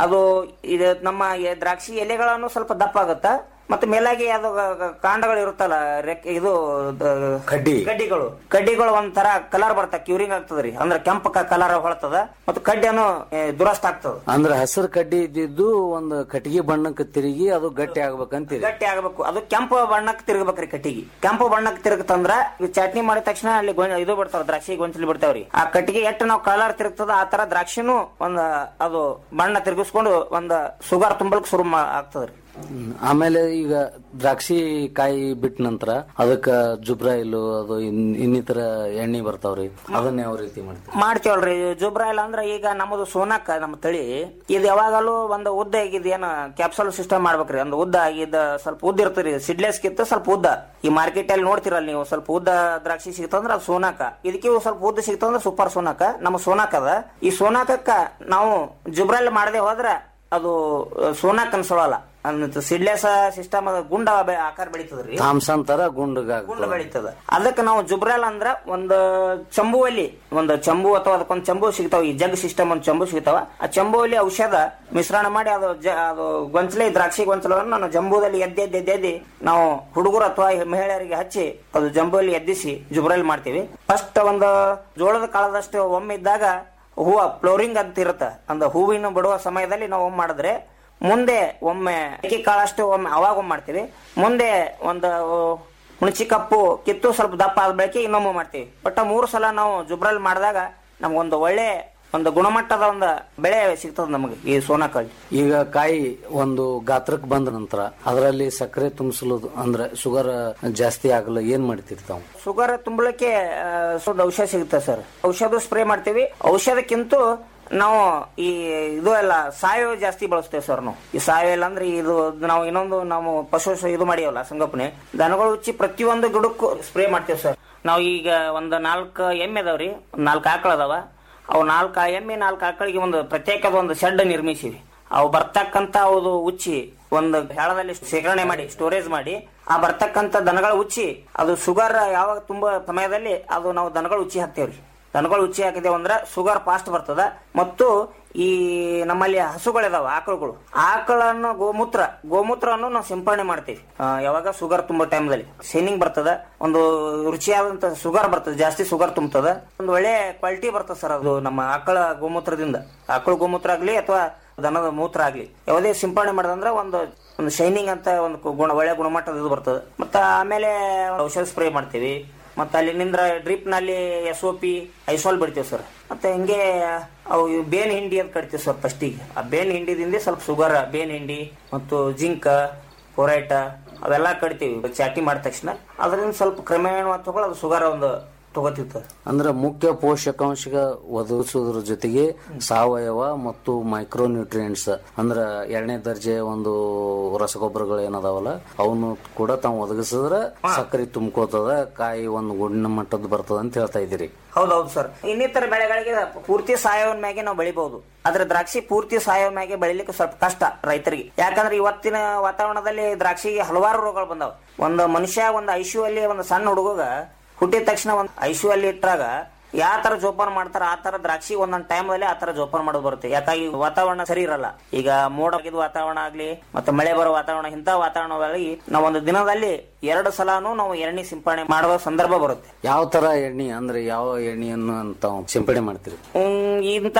ಅದು ಇದು ನಮ್ಮ ಎ- ದ್ರಾಕ್ಷಿ ಎಲೆಗಳನ್ನು ಸ್ವಲ್ಪ ದಪ್ಪ ಆಗುತ್ತ ಮತ್ತೆ ಮೇಲಾಗಿ ಅದು ಗ- ಗ- ಕಾಂಡಗಳು ಇರುತ್ತಲ್ಲ ರೆಕ್ಕೆ ಇದು ದ- ಕಡ್ಡಿ ಕಡ್ಡಿಗಳು ಕಡ್ಡಿಗಳು ಒಂಥರ ಕಲರ್ ಬರ್ತಾ ಕ್ಯೂರಿಂಗ್ ಆಗ್ತದ್ರಿ ಅಂದ್ರೆ ಕೆಂಪ ಕಲರ್ ಹೊಳ್ತದ ಮತ್ತು ಕಡ್ಡಿಯನ್ನು ಏ, ದುರಸ್ತ ಆಗ್ತದ ಅಂದ್ರೆ ಹಸಿರು ಕಡ್ಡಿ ಇದ್ದಿದ್ದು ಒಂದು ಕಟ್ಟಿಗೆ ಬಣ್ಣಕ್ಕೆ ತಿರುಗಿ ಅದು ಗಟ್ಟಿ ಆಗ್ಬೇಕಂತೀರಿ ಗಟ್ಟಿ ಆಗಬೇಕು ಅದು ಕೆಂಪು ಬಣ್ಣಕ್ಕೆ ತಿರುಗಬೇಕ್ರಿ ಕಟ್ಟಿಗೆ ಕೆಂಪು ಬಣ್ಣಕ್ಕೆ ತಿರುಗತಂದ್ರ ಈ ಚಟ್ನಿ ಮಾಡಿದ ತಕ್ಷಣ ಅಲ್ಲಿ ಗೊಂಜ- ಇದು ಬಿಡ್ತಾವ ದ್ರಾಕ್ಷಿ ಗೊಂಚಲಿ ಬಿಡ್ತಾವ್ರಿ ಆ ಕಟ್ಟಿಗೆ ಎಷ್ಟು ನಾವು ಕಲರ್ ತಿರುಗ್ತದ ಆ ತರ ದ್ರಾಕ್ಷಿನೂ ಒಂದ್ ಅದು ಬಣ್ಣ ತಿರುಗಿಸ್ಕೊಂಡು ಒಂದ್ ಸುಗರ್ ತುಂಬಲ್ಕ್ ಶುರು ಮಾ- ಆಗ್ತದ್ರಿ ಹ್ಮ್. ಆಮೇಲೆ ಈಗ ದ್ರಾಕ್ಷಿ ಕಾಯಿ ಬಿಟ್ಟ ನಂತರ ಅದಕ್ಕ ಜುಬ್ರಾಯಿಲ್ ಅದು ಇನ್- ಇನ್ನಿತರ ಎಣ್ಣೆ ಬರ್ತಾವ್ರಿ ಅದನ್ನ ಯಾವ ರೀತಿ ಮಾಡ್ತೀವಿ ಮಾಡ್ತೇವಲ್ರಿ ಜುಬ್ರಾಯಿಲ್ ಅಂದ್ರ ಈಗ ನಮ್ಮದು ಸೋನಾಕ ನಮ್ಮ ತಳಿ ಇದು ಯಾವಾಗಲೂ ಒಂದು ಉದ್ದ ಆಗಿದ್ ಏನ ಕ್ಯಾಪ್ಸಲ್ ಸಿಸ್ಟಮ್ ಮಾಡ್ಬೇಕ್ರಿ ಒಂದು ಉದ್ದ ಆಗಿದ್ದ ಸ್ವಲ್ಪ ಉದ್ದ ಇರ್ತದ್ರಿ ಸಿಡ್ಲೆಸ್ ಕಿತ್ತ ಸ್ವಲ್ಪ ಉದ್ದ ಈ ಮಾರ್ಕೆಟ್ ಅಲ್ಲಿ ನೋಡ್ತಿರಲ್ಲ ನೀವು ಸ್ವಲ್ಪ ಉದ್ದ ದ್ರಾಕ್ಷಿ ಸಿಗ್ತಂದ್ರ ಅದು ಸೋನಾಕ ಇದಕ್ಕೆ ಇವು ಸ್ವಲ್ಪ ಉದ್ದ ಸಿಗ್ತಂದ್ರ ಸೂಪರ್ ಸೋನಾಕ ನಮ್ಮ ಸೋನಾಕ್ ಅದ ಈ ಸೋನಾಕಕ್ಕ ನಾವು ಜುಬ್ರಾಯಿಲ್ ಮಾಡದೆ ಹೋದ್ರ ಅದು ಸೋನಾಕ್ ಅನ್ಸೋಳಲ್ಲ ಸಿಡ್ಲೆಸ್ ಸಿಸ್ಟಮ್ ಗುಂಡ ಬೆ- ಆಕಾರ ಬೆಳಿತದ್ರಿ ಥಾಮ್ಸನ್ ತರ ಗುಂಡ ಗುಂಡಗ ಬೆಳೀತದ ಅದಕ್ಕೆ ನಾವು ಜುಬ್ರಾಲ್ ಅಂದ್ರ ಒಂದು ಚಂಬುವಲ್ಲಿ ಒಂದು ಚಂಬು ಅಥವಾ ಅದಕ್ಕೊಂದು ಚಂಬು ಸಿಗ್ತಾವ ಈ ಜಗ್ ಸಿಸ್ಟಮ್ ಒಂದು ಚಂಬು ಸಿಗ್ತಾವ ಆ ಚಂಬುವಲ್ಲಿ ಔಷಧ ಮಿಶ್ರಣ ಮಾಡಿ ಅದು ಜ- ಅದು ಗೊಂಚಲೆ ದ್ರಾಕ್ಷಿ ಗೊಂಚಲವನ್ನು ನಾನು ಜಂಬೂದಲ್ಲಿ ಎದ್ದೆ ಎದ್ದೆ ಎದ್ದೆ ನಾವು ಹುಡುಗರು ಅಥವಾ ಮಹಿಳೆಯರಿಗೆ ಹಚ್ಚಿ ಅದು ಜಂಬುವಲ್ಲಿ ಎದ್ದಿಸಿ ಜುಬ್ರಾಲ್ ಮಾಡ್ತೀವಿ ಫಸ್ಟ್ ಒಂದು ಜೋಳದ ಕಾಳದಷ್ಟು ಒಮ್ಮೆ ಇದ್ದಾಗ ಹೂವ ಫ್ಲೋರಿಂಗ್ ಅಂತ ಇರುತ್ತೆ ಅಂದ ಹೂವಿನ ಬಿಡುವ ಸಮಯದಲ್ಲಿ ನಾವು ಒಮ್ಮೆ ಮಾಡಿದ್ರೆ ಮುಂದೆ ಒಮ್ಮೆ ಅಕ್ಕಿ ಕಾಳಷ್ಟು ಒಮ್ಮೆ ಅವಾಗ ಒಮ್ಮೆ ಮಾಡ್ತೀವಿ ಮುಂದೆ ಒಂದು ಹುಣಚಿ ಕಪ್ಪು ಕಿತ್ತು ಸ್ವಲ್ಪ ದಪ್ಪ ಆದ ಬಳಿಕೆ ಇನ್ನೊಮ್ಮೆ ಮಾಡ್ತೀವಿ ಬಟ್ ಮೂರು ಸಲ ನಾವು ಜುಬ್ರಲ್ ಮಾಡಿದಾಗ ನಮ್ಗೊಂದು ಒಳ್ಳೆ ಒಂದು ಗುಣಮಟ್ಟದ ಒಂದು ಬೆಳೆ ಸಿಗ್ತದ ನಮಗೆ ಈ ಸೋನಾಕಳ್ಳಿ ಈಗ ಕಾಯಿ ಒಂದು ಗಾತ್ರಕ್ಕೆ ಬಂದ ನಂತರ ಅದರಲ್ಲಿ ಸಕ್ಕರೆ ತುಂಬಿಸಲು ಅಂದ್ರೆ ಶುಗರ್ ಜಾಸ್ತಿ ಆಗಲ್ಲ ಏನ್ ಮಾಡ್ತೀರಿ ತಾವು ಶುಗರ್ ತುಂಬಲಿಕ್ಕೆ ಆ, ಸ್ವಲ್ಪ ಔಷಧ ಸಿಗುತ್ತೆ ಸರ್ ಔಷಧ ಸ್ಪ್ರೇ ಮಾಡ್ತೀವಿ ಔಷಧಕ್ಕಿಂತ ನಾವು ಈ ಇದು ಎಲ್ಲ ಸಾವಯವ ಜಾಸ್ತಿ ಬಳಸ್ತೇವೆ ಸರ್ ನಾವು ಈ ಸಾವಯವ ಅಂದ್ರೆ ಇದು ನಾವು ಇನ್ನೊಂದು ನಾವು ಪಶು ಸ- ಇದು ಮಾಡಿವಲ್ಲ ಸಂಗೋಪನೆ ದನಗಳು ಉಚ್ಚಿ ಪ್ರತಿಯೊಂದು ಗಿಡಕ್ಕೂ ಸ್ಪ್ರೇ ಮಾಡ್ತೇವೆ ಸರ್ ನಾವು ಈಗ ಒಂದು ನಾಲ್ಕು ಎಮ್ಮೆ ಅದಾವ್ರಿ ಒಂದ್ ನಾಲ್ಕು ಆಕಳ ಅದಾವ ಅವು ನಾಲ್ಕು ಎಮ್ಮೆ ನಾಲ್ಕು ಆಕಳಿಗೆ ಒಂದು ಪ್ರತ್ಯೇಕದ ಒಂದು ಶೆಡ್ ನಿರ್ಮಿಸಿವಿ ಅವು ಬರ್ತಕ್ಕಂತ ಅವು ಉಚ್ಚಿ ಒಂದು ಹೇಳದಲ್ಲಿ ಶೇಖರಣೆ ಮಾಡಿ ಸ್ಟೋರೇಜ್ ಮಾಡಿ ಆ ಬರ್ತಕ್ಕಂತ ದನಗಳ ಉಚ್ಚಿ ಅದು ಶುಗರ್ ಯಾವಾಗ ತುಂಬಾ ಸಮಯದಲ್ಲಿ ಅದು ನಾವು ದನಗಳು ಉಚ್ಚಿ ಹಾಕ್ತೇವ್ರಿ ದನಗಳು ಉಚ್ಚಿ ಹಾಕಿದೇವು ಅಂದ್ರ ಶುಗರ್ ಫಾಸ್ಟ್ ಬರ್ತದ ಮತ್ತು ಈ ನಮ್ಮಲ್ಲಿ ಹಸುಗಳಿದಾವ ಆಕಳುಗಳು ಆಕಳನ್ನು ಗೋಮೂತ್ರ ಗೋಮೂತ್ರವನ್ನು ನಾವು ಸಿಂಪಡಣೆ ಮಾಡ್ತೀವಿ ಆ, ಯಾವಾಗ ಶುಗರ್ ತುಂಬೋ ಟೈಮ್ದಲ್ಲಿ ಶೈನಿಂಗ್ ಬರ್ತದ ಒಂದು ರುಚಿಯಾದಂತ ಶುಗರ್ ಬರ್ತದೆ ಜಾಸ್ತಿ ಶುಗರ್ ತುಂಬತದ ಒಂದು ಒಳ್ಳೆ ಕ್ವಾಲಿಟಿ ಬರ್ತದೆ ಸರ್ ಅದು ನಮ್ಮ ಆಕಳ ಗೋಮೂತ್ರದಿಂದ ಆಕಳ ಗೋಮೂತ್ರ ಆಗ್ಲಿ ಅಥವಾ ದನದ ಮೂತ್ರ ಆಗ್ಲಿ ಯಾವುದೇ ಸಿಂಪಡಣೆ ಮಾಡಿದಂದ್ರೆ ಒಂದು ಒಂದು ಶೈನಿಂಗ್ ಅಂತ ಒಂದು ಕು- ಗುಣ ಒಳ್ಳೆ ಗುಣಮಟ್ಟದ ಇದು ಬರ್ತದೆ ಮತ್ತ ಆಮೇಲೆ ಔಷಧ ಸ್ಪ್ರೇ ಮಾಡ್ತೀವಿ ಮತ್ತೆ ಅಲ್ಲಿ ನಿಂದ್ರ ಡ್ರಿಪ್ ನಲ್ಲಿ ಎಸ್ ಒ ಪಿ ಐಸೋಲ್ ಬಿಡ್ತೀವಿ ಸರ್ ಮತ್ತೆ ಹಿಂಗೆ ಅವು ಇವು ಬೇನ್ ಹಿಂಡಿ ಅಂತ ಕಟ್ತೀವಿ ಸರ್ ಫಸ್ಟಿಗೆ ಆ ಬೇನ್ ಹಿಂಡಿದಿಂದ ಸ್ವಲ್ಪ ಶುಗರ್ ಬೇನ್ ಹಿಂಡಿ ಮತ್ತು ಜಿಂಕ್ ಪೊರೈಟ ಅವೆಲ್ಲ ಕಟ್ತೀವಿ ಚಾಟಿ ಮಾಡಿದ ತಕ್ಷಣ ಅದರಿಂದ ಸ್ವಲ್ಪ ಕ್ರಮೇಣವಾಗಿ ತಗೊಳ್ಳೋ ಅದು ಶುಗರ್ ಒಂದು ತಗೋತಿರ್ತದೆ ಅಂದ್ರೆ ಮುಖ್ಯ ಪೋಷಕಾಂಶ ಒದಗಿಸೋದ್ರ ಜೊತೆಗೆ ಸಾವಯವ ಮತ್ತು ಮೈಕ್ರೋ ನ್ಯೂಟ್ರಿಯೆಂಟ್ಸ್ ಅಂದ್ರ ಎರಡನೇ ದರ್ಜೆ ಒಂದು ರಸಗೊಬ್ಬರಗಳು ಏನದಾವಲ್ಲ ಅವನು ಕೂಡ ತಾವು ಒದಗಿಸಿದ್ರೆ ಸಕ್ಕರೆ ತುಂಬ್ಕೋತದ ಕಾಯಿ ಒಂದು ಗುಣಮಟ್ಟದ ಬರ್ತದ ಅಂತ ಹೇಳ್ತಾ ಇದ್ದೀರಿ ಹೌದೌದು ಸರ್ ಇನ್ನಿತರ ಬೆಳೆಗಳಿಗೆ ಪೂರ್ತಿ ಸಾವಯವ ಮ್ಯಾಗೆ ನಾವು ಬೆಳಿಬಹುದು ಆದ್ರೆ ದ್ರಾಕ್ಷಿ ಪೂರ್ತಿ ಸಾವಯವ ಮ್ಯಾಗೆ ಬೆಳಿಲಿಕ್ಕೆ ಸ್ವಲ್ಪ ಕಷ್ಟ ರೈತರಿಗೆ ಯಾಕಂದ್ರೆ ಇವತ್ತಿನ ವಾತಾವರಣದಲ್ಲಿ ದ್ರಾಕ್ಷಿಗೆ ಹಲವಾರು ರೋಗಗಳು ಬಂದಾವ ಒಂದು ಮನುಷ್ಯ ಒಂದು ಐಶು ಅಲ್ಲಿ ಒಂದು ಸಣ್ಣ ಹುಡುಗ ಹುಟ್ಟಿದ ತಕ್ಷಣ ಒಂದು ಐಶು ಅಲ್ಲಿ ಇಟ್ಟಾಗ ಯಾವ ತರ ಜೋಪಾನ ಮಾಡ್ತಾರ ಆ ತರ ದ್ರಾಕ್ಷಿ ಒಂದೊಂದ್ ಟೈಮ್ ಅಲ್ಲಿ ಆ ತರ ಜೋಪಾನ ಮಾಡೋದು ಬರುತ್ತೆ ಯಾಕಾಗಿ ವಾತಾವರಣ ಸರಿ ಇರಲ್ಲ ಈಗ ಮೋಡ ಆಗಿದ್ ವಾತಾವರಣ ಆಗ್ಲಿ ಮತ್ತೆ ಮಳೆ ಬರೋ ವಾತಾವರಣ ಇಂಥ ವಾತಾವರಣದಲ್ಲಿ ನಾವು ಒಂದು ದಿನದಲ್ಲಿ ಎರಡು ಸಲಾನು ನಾವು ಎಣ್ಣೆ ಸಿಂಪಡಣೆ ಮಾಡುವ ಸಂದರ್ಭ ಬರುತ್ತೆ ಯಾವ ತರ ಎಣ್ಣೆ ಅಂದ್ರೆ ಯಾವ ಎಣ್ಣೆಯನ್ನು ತಾವು ಸಿಂಪಡಣೆ ಮಾಡ್ತೀರಿ ಹ್ಮ್, ಇಂಥ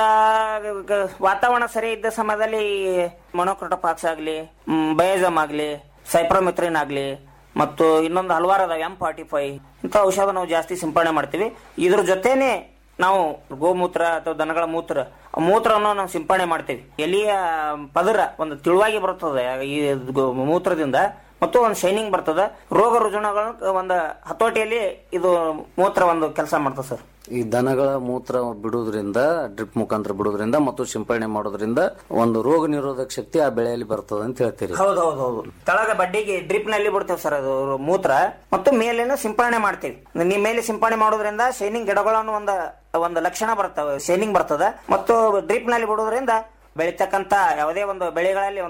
ಗ- ವಾತಾವರಣ ಸರಿ ಇದ್ದ ಸಮಯದಲ್ಲಿ ಮೊನೊಕ್ರೋಟೋಪಾಕ್ಸ್ ಆಗ್ಲಿ ಬಯೋಜಮ್ ಆಗ್ಲಿ ಸೈಪ್ರೋಮಿತ್ರಿನ್ ಆಗ್ಲಿ ಮತ್ತು ಇನ್ನೊಂದು ಹಲವಾರು ಅದಾವ ಎಂ ಫಾರ್ಟಿ ಫೈವ್ ಇಂಥ ಔಷಧ ನಾವು ಜಾಸ್ತಿ ಸಿಂಪಡಣೆ ಮಾಡ್ತೀವಿ ಇದ್ರ ಜೊತೆನೆ ನಾವು ಗೋಮೂತ್ರ ಅಥವಾ ದನಗಳ ಮೂತ್ರ ಆ ಮೂತ್ರವನ್ನು ನಾವು ಸಿಂಪಡಣೆ ಮಾಡ್ತೀವಿ ಎಲಿಯ ಪದರ ಒಂದು ತಿಳುವಾಗಿ ಬರ್ತದೆ ಈ ಗೋ- ಮೂತ್ರದಿಂದ ಮತ್ತು ಒಂದು ಶೈನಿಂಗ್ ಬರ್ತದೆ ರೋಗ ರುಜಿನಗಳ ಒಂದು ಹತೋಟಿಯಲ್ಲಿ ಇದು ಮೂತ್ರ ಒಂದು ಕೆಲಸ ಮಾಡ್ತದೆ ಸರ್ ಈ ದನಗಳ ಮೂತ್ರ ಬಿಡುವುದರಿಂದ ಡ್ರಿಪ್ ಮುಖಾಂತರ ಬಿಡುವುದರಿಂದ ಮತ್ತು ಸಿಂಪಡಣೆ ಮಾಡೋದ್ರಿಂದ ಒಂದು ರೋಗ ನಿರೋಧಕ ಶಕ್ತಿ ಆ ಬೆಳೆಯಲ್ಲಿ ಬರ್ತದೆ ಅಂತ ಹೇಳ್ತೀರಿ ಹೌದೌದೌದು ತಳಗ ಬಡ್ಡಿಗೆ ಡ್ರಿಪ್ ನಲ್ಲಿ ಬಿಡ್ತೇವೆ ಸರ್ ಅದು ಮೂತ್ರ ಮತ್ತು ಮೇಲಿನ ಸಿಂಪಡಣೆ ಮಾಡ್ತೀವಿ ನಿಮ್ಮ ಮೇಲೆ ಸಿಂಪಡಣೆ ಮಾಡೋದ್ರಿಂದ ಶೈನಿಂಗ್ ಗಿಡಗಳನ್ನು ಒಂದು ಒಂದು ಲಕ್ಷಣ ಬರ್ತವೆ ಶೈನಿಂಗ್ ಬರ್ತದೆ ಮತ್ತು ಡ್ರಿಪ್ ನಲ್ಲಿ ಬಿಡೋದ್ರಿಂದ ಬೆಳಿತಕ್ಕಂತ ಯಾವುದೇ ಒಂದು ಬೆಳೆಗಳಲ್ಲಿ ಒಂದು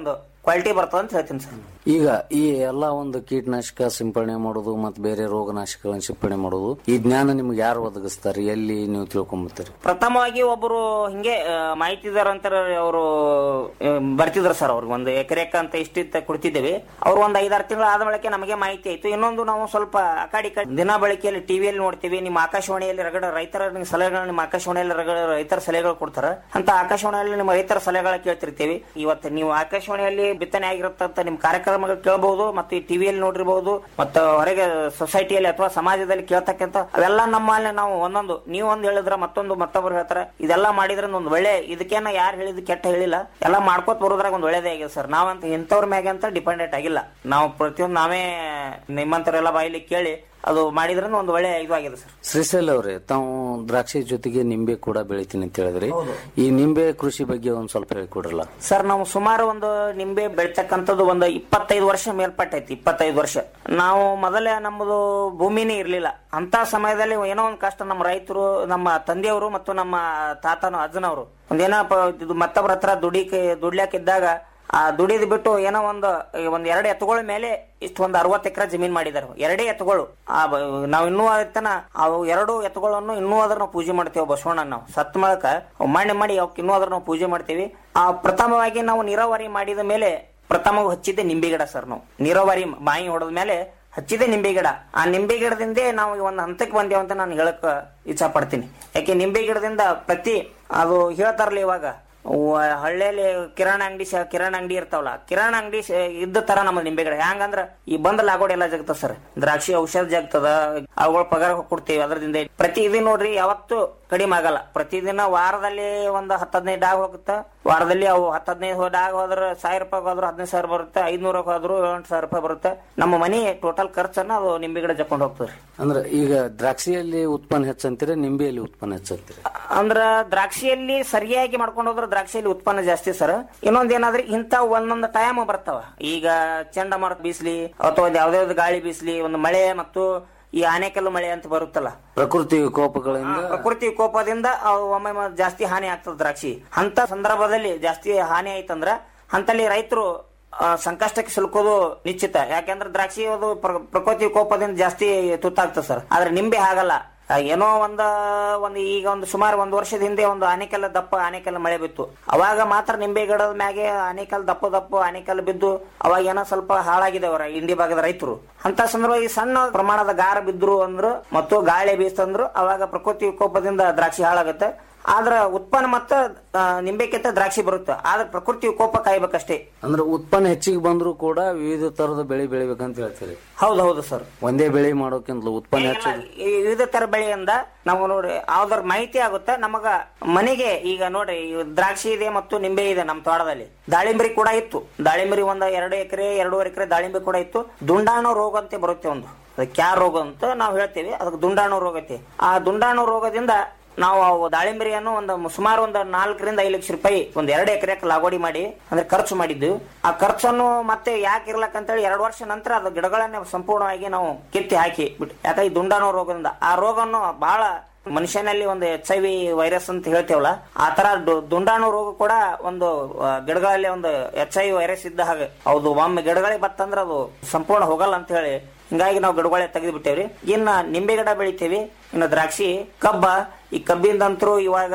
ಕ್ವಾಲಿಟಿ ಬರ್ತದ ಅಂತ ಹೇಳ್ತೀನಿ ಸರ್ ಈಗ ಈ ಎಲ್ಲಾ ಒಂದು ಕೀಟನಾಶಕ ಸಿಂಪಡಣೆ ಮಾಡೋದು ಮತ್ತೆ ಬೇರೆ ರೋಗನಾಶಕಗಳನ್ನ ಸಿಂಪಡಣೆ ಮಾಡೋದು ಈ ಜ್ಞಾನ ನಿಮ್ಗೆ ಯಾರು ಒದಗಿಸ್ತಾರೆ ಎಲ್ಲಿ ನೀವು ತಿಳ್ಕೊಂಬತ್ತೀರಿ ಪ್ರಥಮವಾಗಿ ಒಬ್ಬರು ಹಿಂಗೆ ಆ, ಮಾಹಿತಿದಾರ ಅಂತಾರ ಅವರು ಬರ್ತಿದ್ರು ಸರ್ ಅವ್ರಿಗೆ ಒಂದು ಎಕರೆಕ ಅಂತ ಇಷ್ಟಿತ್ತ ಕೊಡ್ತಿದ್ದೇವೆ ಅವ್ರು ಒಂದು ಐದಾರು ತಿಂಗಳು ಆದ ಬಳಿಕ ನಮಗೆ ಮಾಹಿತಿ ಆಯ್ತು ಇನ್ನೊಂದು ನಾವು ಸ್ವಲ್ಪ ಆ ಕಡೆ ಈ ಕಡೆ ದಿನ ಬಳಕೆಯಲ್ಲಿ ಟಿವಿಯಲ್ಲಿ ನೋಡ್ತೀವಿ ನಿಮ್ಮ ಆಕಾಶವಾಣಿಯಲ್ಲಿ ರಗಡ ರೈತರ ನಿಮ್ಮ ಸಲಹೆಗಳು ನಿಮ್ಮ ಆಕಾಶವಾಣಿಯಲ್ಲಿ ರಗಡ ರೈತರ ಸಲಹೆಗಳು ಕೊಡ್ತಾರ ಅಂತ ಆಕಾಶವಾಣಿಯಲ್ಲಿ ನಿಮ್ಮ ರೈತರ ಸಲಹೆಗಳ ಕೇಳ್ತಿರ್ತೀವಿ ಇವತ್ತು ನೀವು ಆಕಾಶವಾಣಿಯಲ್ಲಿ ಬಿತ್ತನೆ ಆಗಿರತ್ತಂತ ನಿಮ್ಮ ಕಾರ್ಯಕ್ರಮಗಳು ಕೇಳಬಹುದು ಮತ್ತು ಈ ಟಿವಿಯಲ್ಲಿ ನೋಡಿರಬಹುದು ಮತ್ತು ಹೊರಗೆ ಸೊಸೈಟಿಯಲ್ಲಿ ಅಥವಾ ಸಮಾಜದಲ್ಲಿ ಕೇಳ್ತಕ್ಕಂತ ಅವೆಲ್ಲ ನಮ್ಮಲ್ಲಿ ನಾವು ಒಂದೊಂದು ನೀವು ಒಂದ್ ಹೇಳಿದ್ರ ಮತ್ತೊಂದು ಮತ್ತೊಬ್ರು ಹೇಳ್ತಾರೆ ಇದೆಲ್ಲ ಮಾಡಿದ್ರೆ ಒಂದು ಒಳ್ಳೆ ಇದಕ್ಕೇನ ಯಾರು ಹೇಳಿದ್ ಕೆಟ್ಟ ಹೇಳಿಲ್ಲ ಎಲ್ಲ ಮಾಡ್ಕೋತ ಬರೋದ್ರಾಗ ಒಂದು ಒಳ್ಳೇದೇ ಆಗಿದೆ ಸರ್ ನಾವಂತ ಇಂಥವ್ರ ಮ್ಯಾಗೆ ಅಂತ ಡಿಪೆಂಡೆಂಟ್ ಆಗಿಲ್ಲ ನಾವು ಪ್ರತಿಯೊಂದು ನಾವೇ ನಿಮ್ಮಂತರೆಲ್ಲ ಬಾಯಿಲಿ ಕೇಳಿ ಅದು ಮಾಡಿದ್ರೆ ಒಂದು ಒಳ್ಳೆ ಇದು ಆಗಿದೆ ಸರ್ ಶ್ರೀಶೈಲ್ ಅವರೇ ತಾವು ದ್ರಾಕ್ಷಿ ಜೊತೆಗೆ ನಿಂಬೆ ಕೂಡ ಬೆಳಿತೀನಿ ಅಂತ ಹೇಳಿದ್ರಿ ಈ ನಿಂಬೆ ಕೃಷಿ ಬಗ್ಗೆ ಒಂದ್ ಸ್ವಲ್ಪ ಹೇಳಿಕೊಡ್ರಲ್ಲ ಸರ್ ನಾವು ಸುಮಾರು ಒಂದು ನಿಂಬೆ ಬೆಳಿತಕ್ಕಂಥದ್ದು ಒಂದು ಇಪ್ಪತ್ತೈದು ವರ್ಷ ಮೇಲ್ಪಟ್ಟೈತಿ ಇಪ್ಪತ್ತೈದು ವರ್ಷ ನಾವು ಮೊದಲೇ ನಮ್ಮದು ಭೂಮಿನೇ ಇರ್ಲಿಲ್ಲ ಅಂತ ಸಮಯದಲ್ಲಿ ಏನೋ ಒಂದು ಕಷ್ಟ ನಮ್ಮ ರೈತರು ನಮ್ಮ ತಂದೆಯವರು ಮತ್ತು ನಮ್ಮ ತಾತನ ಅಜ್ಜನವರು ಒಂದೇನಪ್ಪ ಇದು ಮತ್ತೊಬ್ಬರ ಹತ್ರ ದುಡಿಕೆ ದುಡ್ಲಾಕಿದ್ದಾಗ ಆ ದುಡಿದ್ ಬಿಟ್ಟು ಏನೋ ಒಂದು ಒಂದ್ ಎರಡು ಎತ್ತುಗಳ ಮೇಲೆ ಇಷ್ಟು ಒಂದು ಅರವತ್ತು ಎಕರೆ ಜಮೀನ್ ಮಾಡಿದಾರೆ ಎರಡೇ ಎತ್ತುಗಳು ಆ ಬ- ನಾವು ಇನ್ನೂ ತನ ಅವು ಎರಡು ಎತ್ತುಗಳನ್ನು ಇನ್ನೂ ಅದ್ರ ನಾವು ಪೂಜೆ ಮಾಡ್ತೇವೆ ಬಸವಣ್ಣ ನಾವು ಸತ್ ಮೂಲಕ ಮಾಡಿ ಮಾಡಿ ಅವಕ್ಕೆ ಇನ್ನೂ ಅದ್ರ ನಾವು ಪೂಜೆ ಮಾಡ್ತೀವಿ ಆ ಪ್ರಥಮವಾಗಿ ನಾವು ನೀರಾವರಿ ಮಾಡಿದ ಮೇಲೆ ಪ್ರಥಮವಾಗಿ ಹಚ್ಚಿದ್ದೆ ನಿಂಬೆ ಗಿಡ ಸರ್ ನಾವು ನೀರಾವರಿ ಬಾಯಿ ಹೊಡೆದ ಮೇಲೆ ಹಚ್ಚಿದೆ ನಿಂಬೆ ಗಿಡ ಆ ನಿಂಬೆ ಗಿಡದಿಂದೇ ನಾವು ಈ ಒಂದು ಹಂತಕ್ಕೆ ಬಂದೇವು ಅಂತ ನಾನು ಹೇಳಕ್ ಇಚ್ಛಾ ಪಡ್ತೀನಿ ಯಾಕೆ ನಿಂಬೆ ಗಿಡದಿಂದ ಪ್ರತಿ ಅದು ಹೇಳ್ತಾರಲ್ಲ ಇವಾಗ ವ- ಹಳ್ಳಿಯಲ್ಲಿ ಕಿರಾಣ ಅಂಗಡಿ ಶ- ಕಿರಾಣ ಅಂಗಡಿ ಇರ್ತಾವಲ್ಲ ಕಿರಾಣ ಅಂಗಡಿ ಶ- ಇದ್ದ ತರ ನಮ್ಮ ನಿಂಬೆ ಗಿಡ ಹೆಂಗಂದ್ರ ಈ ಬಂದ ಲಾಗೋಡಿ ಎಲ್ಲ ಜಗತ್ತ ಸರ್ ದ್ರಾಕ್ಷಿ ಔಷಧ ಜಗ್ತದ ಅವುಗಳ ಪಗಾರ ಕೊಡ್ತೀವಿ ಅದರದಿಂದ ಪ್ರತಿ ಇದು ನೋಡ್ರಿ ಯಾವತ್ತು ಕಡಿಮೆ ಆಗಲ್ಲ ಪ್ರತಿದಿನ ವಾರದಲ್ಲಿ ಒಂದು ಹತ್ತು ಹದಿನೈದು ಡಾಗ್ ಹೋಗುತ್ತಾ ವಾರದಲ್ಲಿ ಅವು ಹತ್ತು ಹದಿನೈದು ಡಾಗ್ ಹೋದ್ರೆ ಸಾವಿರ ರೂಪಾಯಿ ಹೋದ್ರು ಹದಿನೈದು ಸಾವಿರ ಬರುತ್ತೆ ಐದ್ನೂರ ಹೋದ್ರು ಏಳು ಸಾವಿರ ರೂಪಾಯಿ ಬರುತ್ತೆ ನಮ್ಮ ಮನಿ ಟೋಟಲ್ ಖರ್ಚನ್ನ ಅದು ನಿಂಬೆ ಗಿಡ ಜಕ್ಕೊಂಡು ಹೋಗ್ತದೆ ಅಂದ್ರೆ ಈಗ ದ್ರಾಕ್ಷಿಯಲ್ಲಿ ಉತ್ಪನ್ನ ಹೆಚ್ಚಂತೀರ ನಿಂಬೆಯಲ್ಲಿ ಉತ್ಪನ್ನ ಹೆಚ್ಚಂತೀರ ಅಂದ್ರ ದ್ರಾಕ್ಷಿಯಲ್ಲಿ ಸರಿಯಾಗಿ ಮಾಡ್ಕೊಂಡು ಹೋದ್ರೆ ದ್ರಾಕ್ಷಿಯಲ್ಲಿ ಉತ್ಪನ್ನ ಜಾಸ್ತಿ ಸರ್ ಇನ್ನೊಂದ್ ಏನಾದ್ರೆ ಇಂತ ಒಂದೊಂದು ಟೈಮ್ ಬರ್ತಾವ ಈಗ ಚಂಡಮಾರುತ ಬೀಸ್ಲಿ ಅಥವಾ ಒಂದ್ ಯಾವ್ದೇ ಒಂದು ಗಾಳಿ ಬೀಸ್ಲಿ ಒಂದು ಮಳೆ ಮತ್ತು ಈ ಆನೆಕಲ್ಲು ಮಳೆ ಅಂತ ಬರುತ್ತಲ್ಲ ಪ್ರಕೃತಿ ವಿಕೋಪಗಳಿಂದ ಪ್ರಕೃತಿ ವಿಕೋಪದಿಂದ ಅವು ಒಮ್ಮೆ ಜಾಸ್ತಿ ಹಾನಿ ಆಗ್ತದ ದ್ರಾಕ್ಷಿ ಅಂತ ಸಂದರ್ಭದಲ್ಲಿ ಜಾಸ್ತಿ ಹಾನಿ ಆಯ್ತಂದ್ರ ಅಂತಲ್ಲಿ ರೈತರು ಆ, ಸಂಕಷ್ಟಕ್ಕೆ ಸಿಲುಕೋದು ನಿಶ್ಚಿತ ಯಾಕೆಂದ್ರೆ ದ್ರಾಕ್ಷಿ ಅದು ಪ್ರ- ಪ್ರಕೃತಿ ವಿಕೋಪದಿಂದ ಜಾಸ್ತಿ ತುತ್ತಾಗ್ತದೆ ಸರ್ ಆದ್ರೆ ನಿಂಬೆ ಹಾಗಲ್ಲ ಆ, ಏನೋ ಒಂದ ಒಂದು ಈಗ ಒಂದು ಸುಮಾರು ಒಂದು ವರ್ಷದ ಹಿಂದೆ ಒಂದು ಆನೆಕಲ್ಲ ದಪ್ಪ ಆನೆಕಲ್ಲ ಮಳೆ ಬಿತ್ತು ಅವಾಗ ಮಾತ್ರ ನಿಂಬೆ ಗಿಡದ ಮ್ಯಾಗೆ ಆನೆಕಲ್ ದಪ್ಪ ದಪ್ಪ ಆನೆಕಲ್ ಬಿದ್ದು ಅವಾಗ ಏನೋ ಸ್ವಲ್ಪ ಹಾಳಾಗಿದೆ ಅವರ ಇಂಡಿ ಭಾಗದ ರೈತರು ಅಂತ ಸಂದರ್ಭ ಈ ಸಣ್ಣ ಪ್ರಮಾಣದ ಗಾರ ಬಿದ್ರು ಅಂದ್ರು ಮತ್ತು ಗಾಳಿ ಬೀಸ್ತಂದ್ರು ಅವಾಗ ಪ್ರಕೃತಿ ವಿಕೋಪದಿಂದ ದ್ರಾಕ್ಷಿ ಹಾಳಾಗುತ್ತೆ ಆದ್ರ ಉತ್ಪನ್ನ ಮತ್ತ ಆ, ನಿಂಬೆಕ್ಕಿಂತ ದ್ರಾಕ್ಷಿ ಬರುತ್ತೆ ಆದ್ರೆ ಪ್ರಕೃತಿ ವಿಕೋಪ ಕಾಯ್ಬೇಕಷ್ಟೇ ಅಂದ್ರೆ ಉತ್ಪನ್ನ ಹೆಚ್ಚಿಗೆ ಬಂದ್ರು ಕೂಡ ವಿವಿಧ ತರದ ಬೆಳೆ ಬೆಳಿಬೇಕಂತ ಹೇಳ್ತೀರಿ ಹೌದು ಹೌದು ಸರ್ ಒಂದೇ ಬೆಳೆ ಮಾಡೋಕ್ಕಿಂತ ಉತ್ಪನ್ನ ಹೆಚ್ಚು ಈ ವಿವಿಧ ತರ ಬೆಳೆಯಿಂದ ನಾವು ನೋಡ್ರಿ ಯಾವ್ದಾರ ಮಾಹಿತಿ ಆಗುತ್ತೆ ನಮಗ ಮನೆಗೆ ಈಗ ನೋಡ್ರಿ ಈ ದ್ರಾಕ್ಷಿ ಇದೆ ಮತ್ತು ನಿಂಬೆ ಇದೆ ನಮ್ಮ ತೋಟದಲ್ಲಿ ದಾಳಿಂಬರಿ ಕೂಡ ಇತ್ತು ದಾಳಿಂಬರಿ ಒಂದ್ ಎರಡು ಎಕರೆ ಎರಡೂವರೆ ಎಕರೆ ದಾಳಿಂಬೆ ಕೂಡ ಇತ್ತು ದುಂಡಾಣು ರೋಗ ಅಂತ ಬರುತ್ತೆ ಒಂದು ಅದಕ್ಕೆ ಕ್ಯಾ ರೋಗ ಅಂತ ನಾವು ಹೇಳ್ತೀವಿ ಅದಕ್ಕೆ ದುಂಡಾಣು ರೋಗ ಐತಿ ಆ ದುಂಡಾಣು ರೋಗದಿಂದ ನಾವು ಅವು ದಾಳಿಂಬರಿಯನ್ನು ಒಂದು ಸುಮಾರು ಒಂದು ನಾಲ್ಕರಿಂದ ಐದು ಲಕ್ಷ ರೂಪಾಯಿ ಒಂದ್ ಎರಡು ಎಕರೆ ಲಾಗೋಡಿ ಮಾಡಿ ಅಂದ್ರೆ ಖರ್ಚು ಮಾಡಿದ್ದು ಆ ಖರ್ಚನ್ನು ಮತ್ತೆ ಯಾಕೆ ಇರ್ಲಕ್ ಅಂತೇಳಿ ಎರಡು ವರ್ಷ ನಂತರ ಅದು ಗಿಡಗಳನ್ನ ಸಂಪೂರ್ಣವಾಗಿ ನಾವು ಕಿತ್ತಿ ಹಾಕಿ ಬಿಟ್ಟು ಯಾಕಂದ್ರೆ ಈ ದುಂಡಾಣು ರೋಗದಿಂದ ಆ ರೋಗವನ್ನು ಬಹಳ ಮನುಷ್ಯನಲ್ಲಿ ಒಂದು ಎಚ್ ಐ ವಿ ವೈರಸ್ ಅಂತ ಹೇಳ್ತೇವಲ್ಲ ಆ ತರ ದು- ದುಂಡಾಣು ರೋಗ ಕೂಡ ಒಂದು ಆ, ಗಿಡಗಳಲ್ಲಿ ಒಂದು ಎಚ್ ಐ ವಿ ವೈರಸ್ ಇದ್ದ ಹಾಗೆ ಹೌದು ಒಮ್ಮೆ ಗಿಡಗಳಿಗೆ ಬತ್ತಂದ್ರ ಅದು ಸಂಪೂರ್ಣ ಹೋಗಲ್ಲ ಅಂತ ಹೇಳಿ ಹಿಂಗಾಗಿ ನಾವು ಗಿಡಗಳೇ ತೆಗೆದು ಬಿಟ್ಟೇವ್ರಿ ಇನ್ನ ನಿಂಬೆ ಗಿಡ ಬೆಳಿತೇವಿ ಇನ್ನು ದ್ರಾಕ್ಷಿ ಕಬ್ಬ ಈ ಕಬ್ಬಿಂದಂತರೂ ಇವಾಗ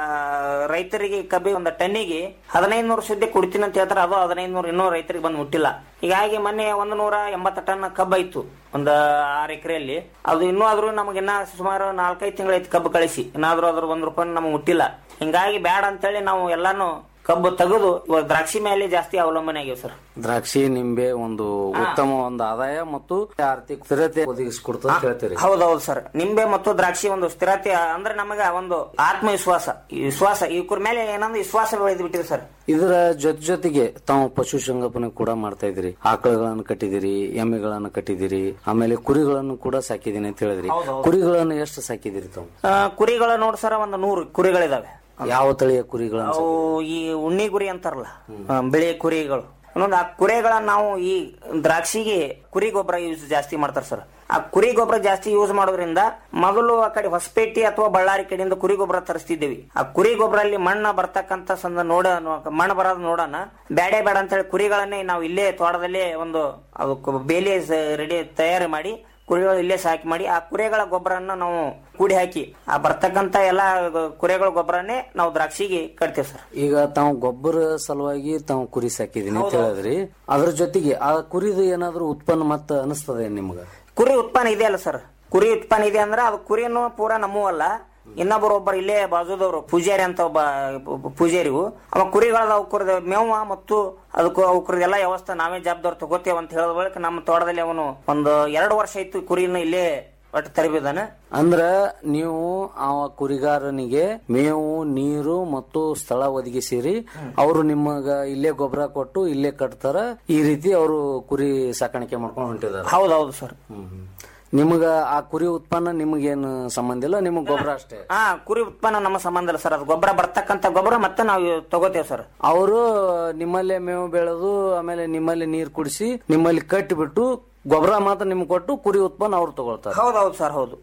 ರೈತರಿಗೆ ಕಬ್ಬಿ ಒಂದು ಟನ್ನಿಗೆ ಹದಿನೈದು ನೂರು ಸುದ್ದಿ ಕೊಡ್ತೀನಿ ಅಂತ ಹೇಳ್ತಾರೆ ಅದು ಹದಿನೈದು ನೂರು ಇನ್ನೂ ರೈತರಿಗೆ ಬಂದು ಮುಟ್ಟಿಲ್ಲ ಹೀಗಾಗಿ ಮೊನ್ನೆ ಒಂದು ನೂರ ಎಂಬತ್ತು ಟನ್ ಕಬ್ಬ ಇತ್ತು ಒಂದು ಆರು ಎಕರೆಯಲ್ಲಿ ಅದು ಇನ್ನೂ ಆದ್ರೂ ನಮಗೆ ಇನ್ನ ಸುಮಾರು ನಾಲ್ಕೈದು ತಿಂಗಳೈತಿ ಕಬ್ಬು ಕಳಿಸಿ ಇನ್ನಾದ್ರೂ ಅದ್ರ ಒಂದ್ ರೂಪಾಯಿ ನಮಗೆ ಮುಟ್ಟಿಲ್ಲ ಹಿಂಗಾಗಿ ಬ್ಯಾಡ ಅಂತೇಳಿ ನಾವು ಎಲ್ಲಾನು ಕಬ್ಬು ತೆಗೆದು ಇವಾಗ ದ್ರಾಕ್ಷಿ ಮೇಲೆ ಜಾಸ್ತಿ ಅವಲಂಬನೆ ಆಗಿವೆ ಸರ್ ದ್ರಾಕ್ಷಿ ನಿಂಬೆ ಒಂದು ಉತ್ತಮ ಒಂದು ಆದಾಯ ಮತ್ತು ಆರ್ಥಿಕ ಸ್ಥಿರತೆ ಒದಗಿಸಿಕೊಡ್ತದೆ ಅಂತ ಹೇಳ್ತೀರಿ ಹೌದೌದು ಸರ್ ನಿಂಬೆ ಮತ್ತು ದ್ರಾಕ್ಷಿ ಒಂದು ಸ್ಥಿರತೆ ಅಂದ್ರೆ ನಮಗ ಒಂದು ಆತ್ಮವಿಶ್ವಾಸ ಈ ವಿಶ್ವಾಸ ಇವ್ರ ಮೇಲೆ ಏನಂದ್ರೆ ವಿಶ್ವಾಸ ಬೆಳೆದು ಬಿಟ್ಟಿದೆ ಸರ್ ಇದರ ಜೊತೆ ಜೊತೆಗೆ ತಾವು ಪಶು ಸಂಗೋಪನೆ ಕೂಡ ಮಾಡ್ತಾ ಇದ್ರಿ ಆಕಳುಗಳನ್ನು ಕಟ್ಟಿದಿರಿ ಎಮ್ಮೆಗಳನ್ನು ಕಟ್ಟಿದಿರಿ ಆಮೇಲೆ ಕುರಿಗಳನ್ನು ಕೂಡ ಸಾಕಿದೀನಿ ಅಂತ ಹೇಳಿದ್ರಿ ಹೌದೌದು. ಕುರಿಗಳನ್ನು ಎಷ್ಟು ಸಾಕಿದಿರಿ ತಾವು ಆ, ಕುರಿಗಳು ನೋಡಿ ಸರ್ ಒಂದು ನೂರು ಕುರಿಗಳಿದಾವೆ ಯಾವ ತಳಿಯ ಕುರಿಗಳನ್ನು ಅವು ಈ ಉಣ್ಣಿ ಗುರಿ ಅಂತಾರಲ್ಲ ಆ, ಬಿಳಿ ಕುರಿಗಳು ಇನ್ನೊಂದು ಆ ಕುರೆಗಳನ್ನ ನಾವು ಈ ದ್ರಾಕ್ಷಿಗೆ ಕುರಿ ಗೊಬ್ಬರ ಯೂಸ್ ಜಾಸ್ತಿ ಮಾಡ್ತಾರೆ ಸರ್ ಆ ಕುರಿ ಗೊಬ್ಬರ ಜಾಸ್ತಿ ಯೂಸ್ ಮಾಡೋದ್ರಿಂದ ಮೊದಲು ಆ ಕಡೆ ಹೊಸಪೇಟೆ ಅಥವಾ ಬಳ್ಳಾರಿ ಕಡೆಯಿಂದ ಕುರಿ ಗೊಬ್ಬರ ತರಿಸ್ತಿದ್ದೀವಿ ಆ ಕುರಿ ಗೊಬ್ಬರ ಅಲ್ಲಿ ಮಣ್ಣ ಬರ್ತಕ್ಕಂತ ಸಂದ ನೋಡ ಮಣ್ಣು ಬರೋದು ನೋಡೋಣ ಬೇಡ ಬೇಡ ಅಂತ ಹೇಳಿ ಕುರಿಗಳನ್ನೇ ನಾವು ಇಲ್ಲೇ ತೋಟದಲ್ಲೇ ಒಂದು ಅದು ಕು- ಬೇಲಿ ರೆಡಿ ತಯಾರಿ ಮಾಡಿ ಕುರಿಗಳು ಇಲ್ಲೇ ಸಾಕಿ ಮಾಡಿ ಆ ಕುರಿಗಳ ಗೊಬ್ಬರನ್ನ ನಾವು ಕೂಡಿ ಹಾಕಿ ಆ ಬರ್ತಕ್ಕಂತ ಎಲ್ಲಾ ಗ- ಕುರಿಗಳ ಗೊಬ್ಬರನ್ನೇ ನಾವು ದ್ರಾಕ್ಷಿಗೆ ಕಟ್ತೇವೆ ಸರ್ ಈಗ ತಾವು ಗೊಬ್ಬರ ಸಲುವಾಗಿ ತಾವು ಕುರಿ ಸಾಕಿದೀನಿ ಅಂತ ಹೇಳಿದ್ರಿ ಅದ್ರ ಜೊತೆಗೆ ಆ ಕುರಿದು ಏನಾದ್ರೂ ಉತ್ಪನ್ನ ಮತ್ತ ಅನಿಸ್ತದೆ ನಿಮ್ಗ ಕುರಿ ಉತ್ಪನ್ನ ಇದೆ ಅಲ್ಲ ಸರ್ ಕುರಿ ಉತ್ಪನ್ನ ಇದೆ ಅಂದ್ರೆ ಅದು ಕುರಿನೂ ಪೂರಾ ನಮ್ಮೂ ಅಲ್ಲ ಇನ್ನೊಬ್ಬರು ಒಬ್ಬರು ಇಲ್ಲೇ ಬಾಜುದವರು ಪೂಜಾರಿ ಅಂತ ಒಬ್ಬ ಪೂ- ಪೂಜಾರಿವು ಅವ ಕುರಿಗಳದ ಅವಕ್ರದ ಮೇವ ಮತ್ತು ಅದಕ್ಕೂ ಅವಕ್ರದೆಲ್ಲ ವ್ಯವಸ್ಥೆ ನಾವೇ ಜವಾಬ್ದಾರಿ ತಗೋತೇವೆ ಅಂತ ಹೇಳಿದ ಬಳಿಕ ನಮ್ಮ ತೋಟದಲ್ಲಿ ಅವನು ಒಂದು ಎರಡು ವರ್ಷ ಆಯ್ತು ಕುರಿನ ಇಲ್ಲೇ ಒಟ್ಟು ತರಬಿದಾನೆ ಅಂದ್ರ ನೀವು ಆ ಕುರಿಗಾರನಿಗೆ ಮೇವು ನೀರು ಮತ್ತು ಸ್ಥಳ ಒದಗಿಸಿರಿ ಅವರು ನಿಮಗ ಇಲ್ಲೇ ಗೊಬ್ಬರ ಕೊಟ್ಟು ಇಲ್ಲೇ ಕಟ್ತಾರ ಈ ರೀತಿ ಅವರು ಕುರಿ ಸಾಕಾಣಿಕೆ ಮಾಡ್ಕೊಂಡು ಹೊಂಟಿದಾರ ಹೌದೌದು ಸರ್ ನಿಮಗ ಆ ಕುರಿ ಉತ್ಪನ್ನ ನಿಮಗೇನು ಸಂಬಂಧ ಇಲ್ಲ ನಿಮಗ್ ಗೊಬ್ಬರ ಅಷ್ಟೇ ಹಾ ಕುರಿ ಉತ್ಪನ್ನ ನಮ್ಮ ಸಂಬಂಧ ಇಲ್ಲ ಸರ್ ಅದು ಗೊಬ್ಬರ ಬರ್ತಕ್ಕಂತ ಗೊಬ್ಬರ ಮತ್ತೆ ನಾವು ತಗೋತೇವೆ ಸರ್ ಅವರು ನಿಮ್ಮಲ್ಲೇ ಮೇವು ಬೆಳೆದು ಆಮೇಲೆ ನಿಮ್ಮಲ್ಲಿ ನೀರ್ ಕುಡಿಸಿ ನಿಮ್ಮಲ್ಲಿ ಕಟ್ಟಿಬಿಟ್ಟು ಗೊಬ್ಬರ ಮಾತ್ರ ನಿಮ್ಗೆ ಕೊಟ್ಟು ಕುರಿ ಉತ್ಪನ್ನ ಅವ್ರು ತಗೊಳ್ತಾರೆ ಹೌದೌದು ಸರ್ ಹೌದು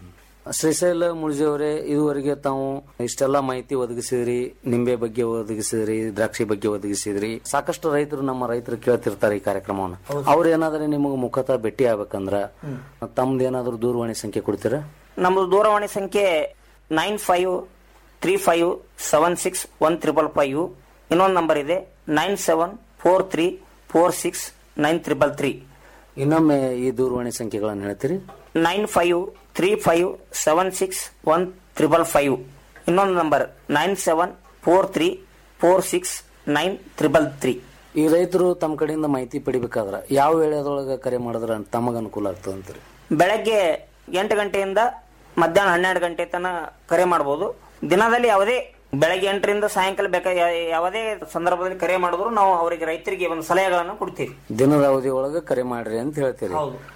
ಶ್ರೀಶೈಲ ಮುಳ್ಜಿ ಅವರೇ ಇದುವರೆಗೆ ತಾವು ಇಷ್ಟೆಲ್ಲ ಮಾಹಿತಿ ಒದಗಿಸಿದ್ರಿ ನಿಂಬೆ ಬಗ್ಗೆ ಒದಗಿಸಿದ್ರಿ ದ್ರಾಕ್ಷಿ ಬಗ್ಗೆ ಒದಗಿಸಿದ್ರಿ ಸಾಕಷ್ಟು ರೈತರು ನಮ್ಮ ರೈತರು ಕೇಳ್ತಿರ್ತಾರೆ ಈ ಕಾರ್ಯಕ್ರಮವನ್ನು ಅವ್ರು ಏನಾದ್ರೆ ನಿಮಗೆ ಮುಖತಃ ಭೇಟಿ ಆಗ್ಬೇಕಂದ್ರ ತಮ್ದು ಏನಾದ್ರು ದೂರವಾಣಿ ಸಂಖ್ಯೆ ಕೊಡ್ತೀರಾ ನಮ್ಮದು ದೂರವಾಣಿ ಸಂಖ್ಯೆ nine five three five seven six one triple five ಇನ್ನೊಂದು ನಂಬರ್ ಇದೆ nine seven four three four six nine triple three ಇನ್ನೊಮ್ಮೆ ಈ ದೂರವಾಣಿ ಸಂಖ್ಯೆಗಳನ್ನು ಹೇಳ್ತೀರಿ nine five three five seven six one triple five ಇನ್ನೊಂದು number nine seven four three four six nine triple three ಈ ರೈತರು ತಮ್ಮ ಕಡೆಯಿಂದ ಮಾಹಿತಿ ಪಡಿಬೇಕಾದ್ರ ಯಾವ ವೇಳೆದೊಳಗ ಕರೆ ಮಾಡಿದ್ರ ತಮಗ ಅನುಕೂಲ ಆಗ್ತದೆ ಅಂತೀರಿ ಬೆಳಗ್ಗೆ ಎಂಟು ಗಂಟೆಯಿಂದ ಮಧ್ಯಾಹ್ನ ಹನ್ನೆರಡು ಗಂಟೆ ತನಕ ಕರೆ ಮಾಡಬಹುದು ದಿನದಲ್ಲಿ ಯಾವುದೇ ಬೆಳಗ್ಗೆ ಎಂಟರಿಂದ ಸಾಯಂಕಾಲ ಬೇಕಾ ಯಾ- ಯಾವುದೇ ಸಂದರ್ಭದಲ್ಲಿ ಕರೆ ಮಾಡಿದ್ರು ನಾವು ಅವರಿಗೆ ರೈತರಿಗೆ ಒಂದು ಸಲಹೆಗಳನ್ನು ಕೊಡ್ತೀವಿ ದಿನದ ಅವಧಿ ಒಳಗ ಕರೆ ಮಾಡ್ರಿ ಅಂತ ಹೇಳ್ತೀರಿ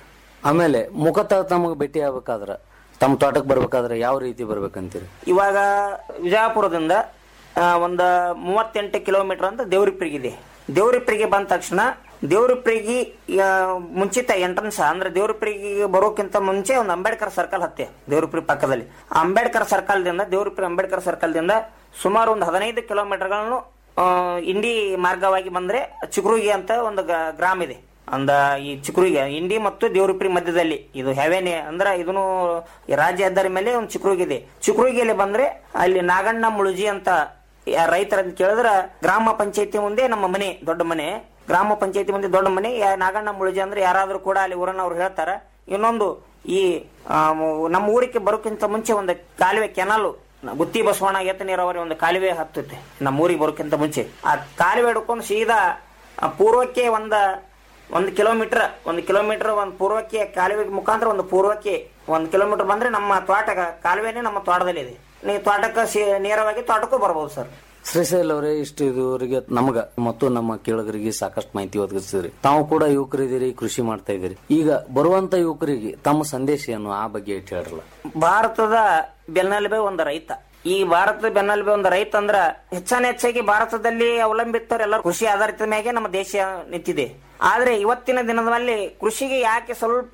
ಆಮೇಲೆ ಮುಖತಃ ತಮಗ ಭೇಟಿ ಆಗ್ಬೇಕಾದ್ರ ತಮ್ಮ ತೋಟಕ್ಕೆ ಬರ್ಬೇಕಾದ್ರೆ ಯಾವ ರೀತಿ ಬರ್ಬೇಕಂತೀರಿ ಇವಾಗ ವಿಜಯಪುರದಿಂದ ಆ, ಒಂದ ಮೂವತ್ತೆಂಟು ಕಿಲೋಮೀಟರ್ ಅಂತ ದೇವ್ರಿಪ್ರಿಗಿದೆ ದೇವ್ರಿಪ್ರಿಗೆ ಬಂದ ತಕ್ಷಣ ದೇವ್ರಿಪ್ರಿಗಿ ಆ, ಮುಂಚಿತ ಎಂಟ್ರನ್ಸ್ ಅಂದ್ರೆ ದೇವ್ರಿಪ್ರಿಗೆ ಬರೋಕ್ಕಿಂತ ಮುಂಚೆ ಒಂದು ಅಂಬೇಡ್ಕರ್ ಸರ್ಕಲ್ ಹತ್ತೆ ದೇವ್ರಿಪ್ರಿ ಪಕ್ಕದಲ್ಲಿ ಆ ಅಂಬೇಡ್ಕರ್ ಸರ್ಕಲ್ ದಿಂದ ದೇವ್ರಿಪ್ರಿ ಅಂಬೇಡ್ಕರ್ ಸರ್ಕಲ್ ದಿಂದ ಸುಮಾರು ಒಂದು ಹದಿನೈದು ಕಿಲೋಮೀಟರ್ಗಳನ್ನು ಆ, ಇಂಡಿ ಮಾರ್ಗವಾಗಿ ಬಂದ್ರೆ ಚಿಗುರುಗಿ ಅಂತ ಒಂದು ಗ- ಗ್ರಾಮ ಇದೆ ಅಂದ ಈ ಚಿಕ್ರುಗೆ ಇಂಡಿ ಮತ್ತು ದೇವ್ರಿಪ್ರಿ ಮಧ್ಯದಲ್ಲಿ ಇದು ಹೆವೆನೆ ಅಂದ್ರ ಇದನ್ನು ರಾಜ್ಯ ಹೆದ್ದಾರಿ ಮೇಲೆ ಒಂದು ಚಿಕ್ರುಗಿದೆ ಚಿಕ್ರುಗಿಯಲ್ಲಿ ಬಂದ್ರೆ ಅಲ್ಲಿ ನಾಗಣ್ಣ ಮುಳುಜಿ ಅಂತ ಯಾ- ರೈತರ ಅಂತ ಕೇಳಿದ್ರ ಗ್ರಾಮ ಪಂಚಾಯತಿ ಮುಂದೆ ನಮ್ಮ ಮನೆ ದೊಡ್ಡ ಮನೆ ಗ್ರಾಮ ಪಂಚಾಯತಿ ಮುಂದೆ ದೊಡ್ಡ ಮನೆ ಯಾ- ನಾಗಣ್ಣ ಮುಳುಜಿ ಅಂದ್ರೆ ಯಾರಾದ್ರೂ ಕೂಡ ಅಲ್ಲಿ ಊರನ್ನವ್ರು ಹೇಳ್ತಾರ ಇನ್ನೊಂದು ಈ ಆ, ಮ- ನಮ್ಮ ಊರಿಗೆ ಬರೋಕ್ಕಿಂತ ಮುಂಚೆ ಒಂದು ಕಾಲುವೆ ಕೆನಾಲು ಗುತ್ತಿ ಬಸವಣ್ಣ ಎತ್ತ ನೀರಾವರಿ ಒಂದು ಕಾಲುವೆ ಹತ್ತುತ್ತೆ ನಮ್ಮ ಊರಿಗೆ ಬರೋಕ್ಕಿಂತ ಮುಂಚೆ ಆ ಕಾಲುವೆ ಹಿಡ್ಕೊಂಡು ಸೀದಾ ಆ, ಪೂರ್ವಕ್ಕೆ ಒಂದ ಒಂದು ಕಿಲೋಮೀಟರ್ ಒಂದು ಕಿಲೋಮೀಟರ್ ಒಂದು ಪೂರ್ವಕ್ಕೆ ಕಾಲುವೆ ಮುಖಾಂತರ ಒಂದು ಪೂರ್ವಕ್ಕೆ ಒಂದು ಕಿಲೋಮೀಟರ್ ಬಂದ್ರೆ ನಮ್ಮ ತೋಟ ಕಾಲುವೆನೇ ನಮ್ಮ ತೋಟದಲ್ಲಿ ಇದೆ ನೀವು ತೋಟಕ್ಕೆ ಸೀ- ನೇರವಾಗಿ ತೋಟಕ್ಕೂ ಬರ್ಬೋದು ಸರ್ ಶ್ರೀಶೈಲ್ ಅವರೇ ಇಷ್ಟು ಇದುವರೆಗೆ ನಮಗ ಮತ್ತು ನಮ್ಮ ಕೇಳಗರಿಗೆ ಸಾಕಷ್ಟು ಮಾಹಿತಿ ಒದಗಿಸಿದ್ರಿ ತಾವು ಕೂಡ ಯುವಕರಿದ್ದೀರಿ ಕೃಷಿ ಮಾಡ್ತಾ ಇದ್ದೀರಿ ಈಗ ಬರುವಂತ ಯುವಕರಿಗೆ ತಮ್ಮ ಸಂದೇಶ ಏನು ಆ ಬಗ್ಗೆ ಇಟ್ಟು ಹೇಳ್ರಲ್ಲ ಭಾರತದ ಬೆನ್ನೆಲುಬೆ ಒಂದು ರೈತ ಈ ಭಾರತದ ಬೆನ್ನೆಲುಬೆ ಒಂದು ರೈತ ಅಂದ್ರ ಹೆಚ್ಚಾನ ಹೆಚ್ಚಾಗಿ ಭಾರತದಲ್ಲಿ ಅವಲಂಬಿತರೆಲ್ಲ ಕೃಷಿ ಆಧಾರಿತ ಮ್ಯಾಗೆ ನಮ್ಮ ದೇಶ ನಿಂತಿದೆ ಆದ್ರೆ ಇವತ್ತಿನ ದಿನದಲ್ಲಿ ಕೃಷಿಗೆ ಯಾಕೆ ಸ್ವಲ್ಪ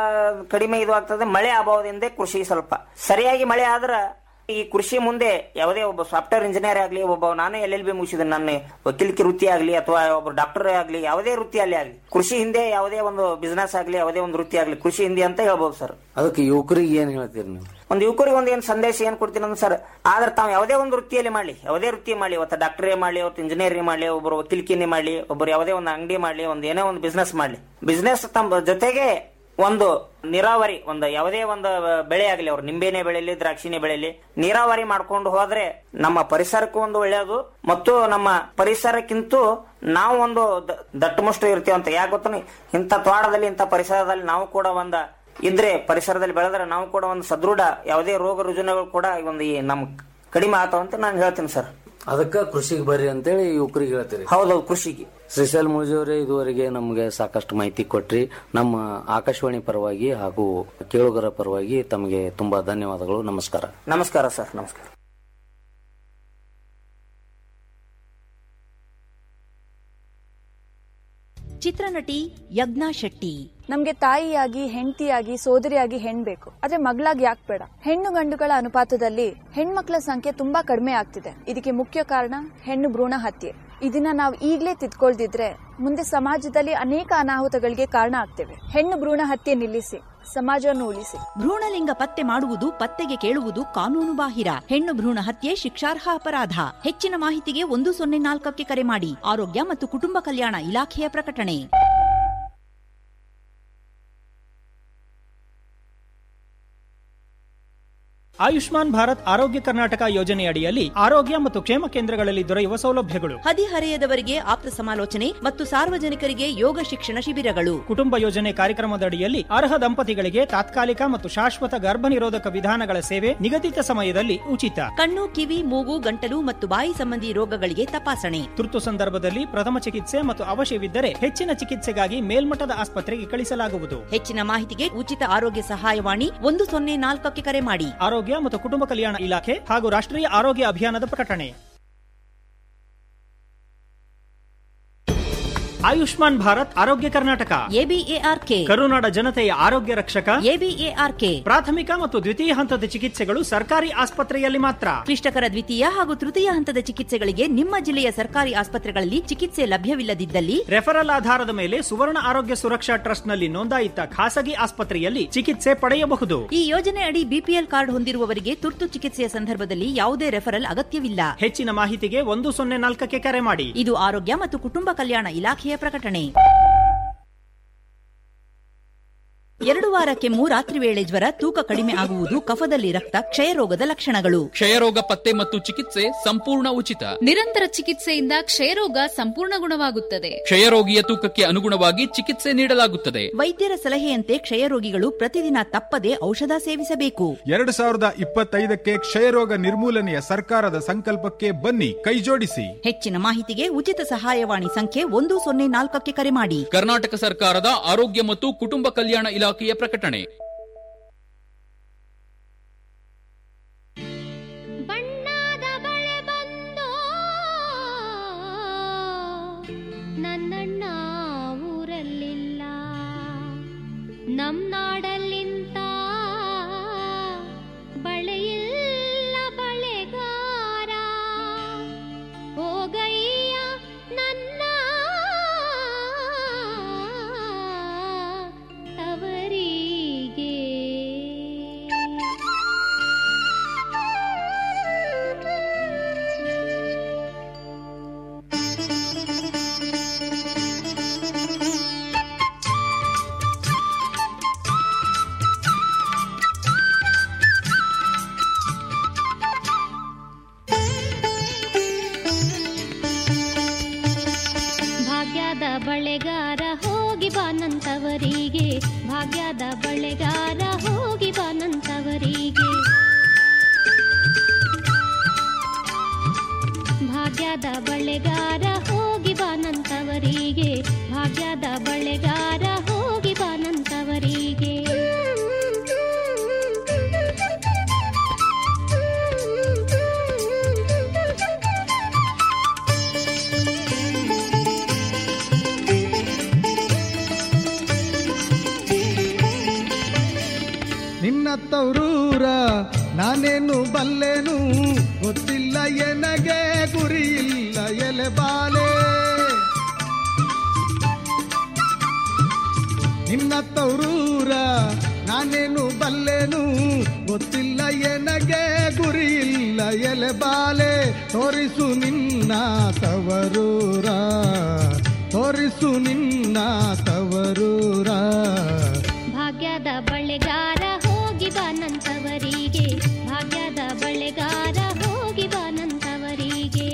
ಕಡಿಮೆ ಇದು ಆಗ್ತದೆ ಮಳೆ ಅಭಾವದಿಂದ ಕೃಷಿ ಸ್ವಲ್ಪ ಸರಿಯಾಗಿ ಮಳೆ ಆದ್ರ ಈ ಕೃಷಿ ಮುಂದೆ ಯಾವುದೇ ಒಬ್ಬ ಸಾಫ್ಟ್ವೇರ್ ಇಂಜಿನಿಯರ್ ಆಗಲಿ ಒಬ್ಬ ನಾನು ಎಲ್ ಎಲ್ ಬಿ ಮುಗಿಸಿದ ನನ್ನ ವಕೀಲಿಕೆ ವೃತ್ತಿ ಆಗಲಿ ಅಥವಾ ಒಬ್ಬ ಡಾಕ್ಟರ್ ಆಗಲಿ ಯಾವುದೇ ವೃತ್ತಿಯಲ್ಲಿ ಆಗಲಿ ಕೃಷಿ ಹಿಂದೆ ಯಾವುದೇ ಒಂದು ಬಿಸ್ನೆಸ್ ಆಗಲಿ ಯಾವುದೇ ಒಂದು ವೃತ್ತಿ ಆಗಲಿ ಕೃಷಿ ಹಿಂದೆ ಅಂತ ಹೇಳ್ಬೋದು ಸರ್ ಅದಕ್ಕೆ ಯುವಕರಿಗೆ ಏನ್ ಹೇಳ್ತೀರಿ ನೀವು ಒಂದು ಯುವಕರಿಗೆ ಒಂದು ಏನ್ ಸಂದೇಶ ಏನ್ ಕೊಡ್ತೀನಿ ಅಂದ್ರೆ ಸರ್ ಆದ್ರೆ ತಾವು ಯಾವುದೇ ಒಂದು ವೃತ್ತಿಯಲ್ಲಿ ಮಾಡಲಿ ಯಾವುದೇ ವೃತ್ತಿ ಮಾಡಲಿ ಇವತ್ತು ಡಾಕ್ಟರೇ ಮಾಡಲಿ ಅವತ್ತು ಇಂಜಿನಿಯರಿಂಗ್ ಮಾಡಲಿ ಒಬ್ಬರು ವಕೀಲಿಕೆನೇ ಮಾಡಲಿ ಒಬ್ಬರು ಯಾವುದೇ ಒಂದು ಅಂಗಡಿ ಮಾಡಲಿ ಒಂದು ಏನೋ ಒಂದು ಬಿಸ್ನೆಸ್ ಮಾಡಲಿ ಬಿಸ್ನೆಸ್ ತಮ್ಮ ಜೊತೆಗೆ ಒಂದು ನೀರಾವರಿ ಒಂದು ಯಾವುದೇ ಒಂದು ಬೆಳೆ ಆಗಲಿ ಅವ್ರು ನಿಂಬೆನೆ ಬೆಳೆಯಲಿ ದ್ರಾಕ್ಷಿನೇ ಬೆಳೆಯಲಿ ನೀರಾವರಿ ಮಾಡ್ಕೊಂಡು ಹೋದ್ರೆ ನಮ್ಮ ಪರಿಸರಕ್ಕೂ ಒಂದು ಒಳ್ಳೆಯದು ಮತ್ತು ನಮ್ಮ ಪರಿಸರಕ್ಕಿಂತ ನಾವು ಒಂದು ದ- ದಟ್ಟಮುಷ್ಟು ಇರ್ತೀವಿ ಅಂತ ಯಾಕೆ ಗೊತ್ತ ಇಂಥ ತೋಟದಲ್ಲಿ ಇಂಥ ಪರಿಸರದಲ್ಲಿ ನಾವು ಕೂಡ ಒಂದ ಇದ್ರೆ ಪರಿಸರದಲ್ಲಿ ಬೆಳೆದ್ರೆ ನಾವು ಕೂಡ ಒಂದು ಸದೃಢ ಯಾವುದೇ ರೋಗ ರುಜಿನಗಳು ಕೂಡ ಒಂದು ಈ ನಮ್ ಕಡಿಮೆ ಆತಾವ ಅಂತ ನಾನು ಹೇಳ್ತೀನಿ ಸರ್ ಅದಕ್ಕ ಕೃಷಿಗೆ ಬರ್ರಿ ಅಂತೇಳಿ ಯುವಕರಿಗೆ ಹೇಳ್ತೀರಿ ಹೌದೌದು ಕೃಷಿಗೆ ಶ್ರೀಶೈಲ್ ಮುಳ್ಜಿ ಅವರೇ ಇದುವರೆಗೆ ನಮಗೆ ಸಾಕಷ್ಟು ಮಾಹಿತಿ ಕೊಟ್ರಿ ನಮ್ಮ ಆಕಾಶವಾಣಿ ಪರವಾಗಿ ಹಾಗೂ ಕೇಳುಗರ ಪರವಾಗಿ ತಮಗೆ ತುಂಬಾ ಧನ್ಯವಾದಗಳು ನಮಸ್ಕಾರ ನಮಸ್ಕಾರ ಸರ್ ನಮಸ್ಕಾರ ಚಿತ್ರನಟಿ ಯಜ್ಞಾ ಶೆಟ್ಟಿ ನಮ್ಗೆ ತಾಯಿಯಾಗಿ ಹೆಂಡತಿಯಾಗಿ ಸೋದರಿಯಾಗಿ ಹೆಣ್ ಬೇಕು ಆದ್ರೆ ಮಗಳಾಗಿ ಯಾಕೆ ಬೇಡ ಹೆಣ್ಣು ಗಂಡುಗಳ ಅನುಪಾತದಲ್ಲಿ ಹೆಣ್ಮಕ್ಳ ಸಂಖ್ಯೆ ತುಂಬಾ ಕಡಿಮೆ ಆಗ್ತಿದೆ ಇದಕ್ಕೆ ಮುಖ್ಯ ಕಾರಣ ಹೆಣ್ಣು ಭ್ರೂಣ ಹತ್ಯೆ ಇದನ್ನ ನಾವು ಈಗ್ಲೇ ತಿದ್ಕೊಳ್ದಿದ್ರೆ ಮುಂದೆ ಸಮಾಜದಲ್ಲಿ ಅನೇಕ ಅನಾಹುತಗಳಿಗೆ ಕಾರಣ ಆಗ್ತೇವೆ ಹೆಣ್ಣು ಭ್ರೂಣ ಹತ್ಯೆ ನಿಲ್ಲಿಸಿ ಸಮಾಜವನ್ನು ಉಳಿಸಿ ಭ್ರೂಣಲಿಂಗ ಪತ್ತೆ ಮಾಡುವುದು ಪತ್ತೆಗೆ ಕೇಳುವುದು ಕಾನೂನು ಬಾಹಿರ ಹೆಣ್ಣು ಭ್ರೂಣ ಹತ್ಯೆ ಶಿಕ್ಷಾರ್ಹ ಅಪರಾಧ ಹೆಚ್ಚಿನ ಮಾಹಿತಿಗೆ ಒಂದು ಸೊನ್ನೆ ನಾಲ್ಕಕ್ಕೆ ಕರೆ ಮಾಡಿ ಆರೋಗ್ಯ ಮತ್ತು ಕುಟುಂಬ ಕಲ್ಯಾಣ ಇಲಾಖೆಯ ಪ್ರಕಟಣೆ ಆಯುಷ್ಮಾನ್ ಭಾರತ್ ಆರೋಗ್ಯ ಕರ್ನಾಟಕ ಯೋಜನೆಯಡಿಯಲ್ಲಿ ಆರೋಗ್ಯ ಮತ್ತು ಕ್ಷೇಮ ಕೇಂದ್ರಗಳಲ್ಲಿ ದೊರೆಯುವ ಸೌಲಭ್ಯಗಳು ಹದಿಹರೆಯದವರಿಗೆ ಆಪ್ತ ಸಮಾಲೋಚನೆ ಮತ್ತು ಸಾರ್ವಜನಿಕರಿಗೆ ಯೋಗ ಶಿಕ್ಷಣ ಶಿಬಿರಗಳು ಕುಟುಂಬ ಯೋಜನೆ ಕಾರ್ಯಕ್ರಮದಡಿಯಲ್ಲಿ ಅರ್ಹ ದಂಪತಿಗಳಿಗೆ ತಾತ್ಕಾಲಿಕ ಮತ್ತು ಶಾಶ್ವತ ಗರ್ಭ ನಿರೋಧಕ ವಿಧಾನಗಳ ಸೇವೆ ನಿಗದಿತ ಸಮಯದಲ್ಲಿ ಉಚಿತ ಕಣ್ಣು ಕಿವಿ ಮೂಗು ಗಂಟಲು ಮತ್ತು ಬಾಯಿ ಸಂಬಂಧಿ ರೋಗಗಳಿಗೆ ತಪಾಸಣೆ ತುರ್ತು ಸಂದರ್ಭದಲ್ಲಿ ಪ್ರಥಮ ಚಿಕಿತ್ಸೆ ಮತ್ತು ಅವಶ್ಯವಿದ್ದರೆ ಹೆಚ್ಚಿನ ಚಿಕಿತ್ಸೆಗಾಗಿ ಮೇಲ್ಮಟ್ಟದ ಆಸ್ಪತ್ರೆಗೆ ಕಳಿಸಲಾಗುವುದು ಹೆಚ್ಚಿನ ಮಾಹಿತಿಗೆ ಉಚಿತ ಆರೋಗ್ಯ ಸಹಾಯವಾಣಿ ಒಂದು ಸೊನ್ನೆ ನಾಲ್ಕಕ್ಕೆ ಕರೆ ಮಾಡಿ ಆರೋಗ್ಯ ಮತ್ತು ಕುಟುಂಬ ಕಲ್ಯಾಣ ಇಲಾಖೆ ಹಾಗೂ ರಾಷ್ಟ್ರೀಯ ಆರೋಗ್ಯ ಅಭಿಯಾನದ ಪ್ರಕಟಣೆ ಆಯುಷ್ಮಾನ್ ಭಾರತ್ ಆರೋಗ್ಯ ಕರ್ನಾಟಕ ಎಬಿಎಆರ್ಕೆ ಕರುನಾಡ ಜನತೆಯ ಆರೋಗ್ಯ ರಕ್ಷಕ ಎಬಿಎಆರ್ಕೆ ಪ್ರಾಥಮಿಕ ಮತ್ತು ದ್ವಿತೀಯ ಹಂತದ ಚಿಕಿತ್ಸೆಗಳು ಸರ್ಕಾರಿ ಆಸ್ಪತ್ರೆಯಲ್ಲಿ ಮಾತ್ರ ಕ್ಲಿಷ್ಟಕರ ದ್ವಿತೀಯ ಹಾಗೂ ತೃತೀಯ ಹಂತದ ಚಿಕಿತ್ಸೆಗಳಿಗೆ ನಿಮ್ಮ ಜಿಲ್ಲೆಯ ಸರ್ಕಾರಿ ಆಸ್ಪತ್ರೆಗಳಲ್ಲಿ ಚಿಕಿತ್ಸೆ ಲಭ್ಯವಿಲ್ಲದಿದ್ದಲ್ಲಿ ರೆಫರಲ್ ಆಧಾರದ ಮೇಲೆ ಸುವರ್ಣ ಆರೋಗ್ಯ ಸುರಕ್ಷಾ ಟ್ರಸ್ಟ್ನಲ್ಲಿ ನೋಂದಾಯಿತ ಖಾಸಗಿ ಆಸ್ಪತ್ರೆಯಲ್ಲಿ ಚಿಕಿತ್ಸೆ ಪಡೆಯಬಹುದು ಈ ಯೋಜನೆ ಅಡಿ ಬಿಪಿಎಲ್ ಕಾರ್ಡ್ ಹೊಂದಿರುವವರಿಗೆ ತುರ್ತು ಚಿಕಿತ್ಸೆಯ ಸಂದರ್ಭದಲ್ಲಿ ಯಾವುದೇ ರೆಫರಲ್ ಅಗತ್ಯವಿಲ್ಲ ಹೆಚ್ಚಿನ ಮಾಹಿತಿಗೆ ಒಂದು ಸೊನ್ನೆ ನಾಲ್ಕಕ್ಕೆ ಕರೆ ಮಾಡಿ ಇದು ಆರೋಗ್ಯ ಮತ್ತು ಕುಟುಂಬ ಕಲ್ಯಾಣ ಇಲಾಖೆಯ ಪ್ರಕಟಣೆ ಎರಡು ವಾರ ಕೆಮ್ಮು ರಾತ್ರಿ ವೇಳೆ ಜ್ವರ ತೂಕ ಕಡಿಮೆ ಆಗುವುದು ಕಫದಲ್ಲಿ ರಕ್ತ ಕ್ಷಯರೋಗದ ಲಕ್ಷಣಗಳು ಕ್ಷಯರೋಗ ಪತ್ತೆ ಮತ್ತು ಚಿಕಿತ್ಸೆ ಸಂಪೂರ್ಣ ಉಚಿತ ನಿರಂತರ ಚಿಕಿತ್ಸೆಯಿಂದ ಕ್ಷಯರೋಗ ಸಂಪೂರ್ಣ ಗುಣವಾಗುತ್ತದೆ ಕ್ಷಯರೋಗಿಯ ತೂಕಕ್ಕೆ ಅನುಗುಣವಾಗಿ ಚಿಕಿತ್ಸೆ ನೀಡಲಾಗುತ್ತದೆ ವೈದ್ಯರ ಸಲಹೆಯಂತೆ ಕ್ಷಯರೋಗಿಗಳು ಪ್ರತಿದಿನ ತಪ್ಪದೆ ಔಷಧ ಸೇವಿಸಬೇಕು ಎರಡು ಸಾವಿರದ ಇಪ್ಪತ್ತೈದಕ್ಕೆ ಕ್ಷಯರೋಗ ನಿರ್ಮೂಲನೆಯ ಸರ್ಕಾರದ ಸಂಕಲ್ಪಕ್ಕೆ ಬನ್ನಿ ಕೈಜೋಡಿಸಿ ಹೆಚ್ಚಿನ ಮಾಹಿತಿಗೆ ಉಚಿತ ಸಹಾಯವಾಣಿ ಸಂಖ್ಯೆ ಒಂದು ಸೊನ್ನೆ ನಾಲ್ಕಕ್ಕೆ ಕರೆ ಮಾಡಿ ಕರ್ನಾಟಕ ಸರ್ಕಾರದ ಆರೋಗ್ಯ ಮತ್ತು ಕುಟುಂಬ ಕಲ್ಯಾಣ ಇಲಾಖೆಯ ಪ್ರಕಟಣೆ ಬಣ್ಣದ ಬಳೆ ಬಂದು ನನ್ನಣ್ಣ ಊರಲ್ಲಿಲ್ಲ ನಮ್ ನಾಡಲ್ಲಿಂತ ಬಳೆಯಿಲ್ಲ ಬಳೆಗಾರ ಹೋಗಯ್ಯ ನನ್ನ ತವರಿಗೆ ಭಾಗ್ಯದ ಬಳೆಗಾರ ಹೋಗಿ ಬಾನಂತವರಿಗೆ ಭಾಗ್ಯದ ಬಳೆಗಾರ ಹೋಗಿ ಬಾನಂತವರಿಗೆ ಭಾಗ್ಯದ ಬಳೆಗಾರ ಹೋಗಿ ಬಾನಂತವರಿಗೆ ಭಾಗ್ಯದ ಬಳೆಗಾರ ಹೋಗಿ ಬಾನಂತವರಿಗೆ ನಿನ್ನ ತವರೂರ ನಾನೇನು ಬಲ್ಲೆನು ಗೊತ್ತಿಲ್ಲ ಎನಗೆ ಗುರಿಯಿಲ್ಲ ಎಲೆ ಬಾಲೆ ನಿನ್ನ ತವರೂರ ನಾನೇನು ಬಲ್ಲೆನು ಗೊತ್ತಿಲ್ಲ ಎನಗೆ ಗುರಿಯಿಲ್ಲ ಎಲೆ ಬಾಲೆ ತೋರಿಸು ನಿನ್ನ ತವರೂರ ತೋರಿಸು ನಿನ್ನ ತವರೂರ ಭಾಗ್ಯದ ಬಳೆಗಾರ ಹೋಗಿ ಬಾನಂತವರಿಗೆ ಭಾಗ್ಯದ ಬಳೆಗಾರ ಹೋಗಿ ಬಾನಂತವರಿಗೆ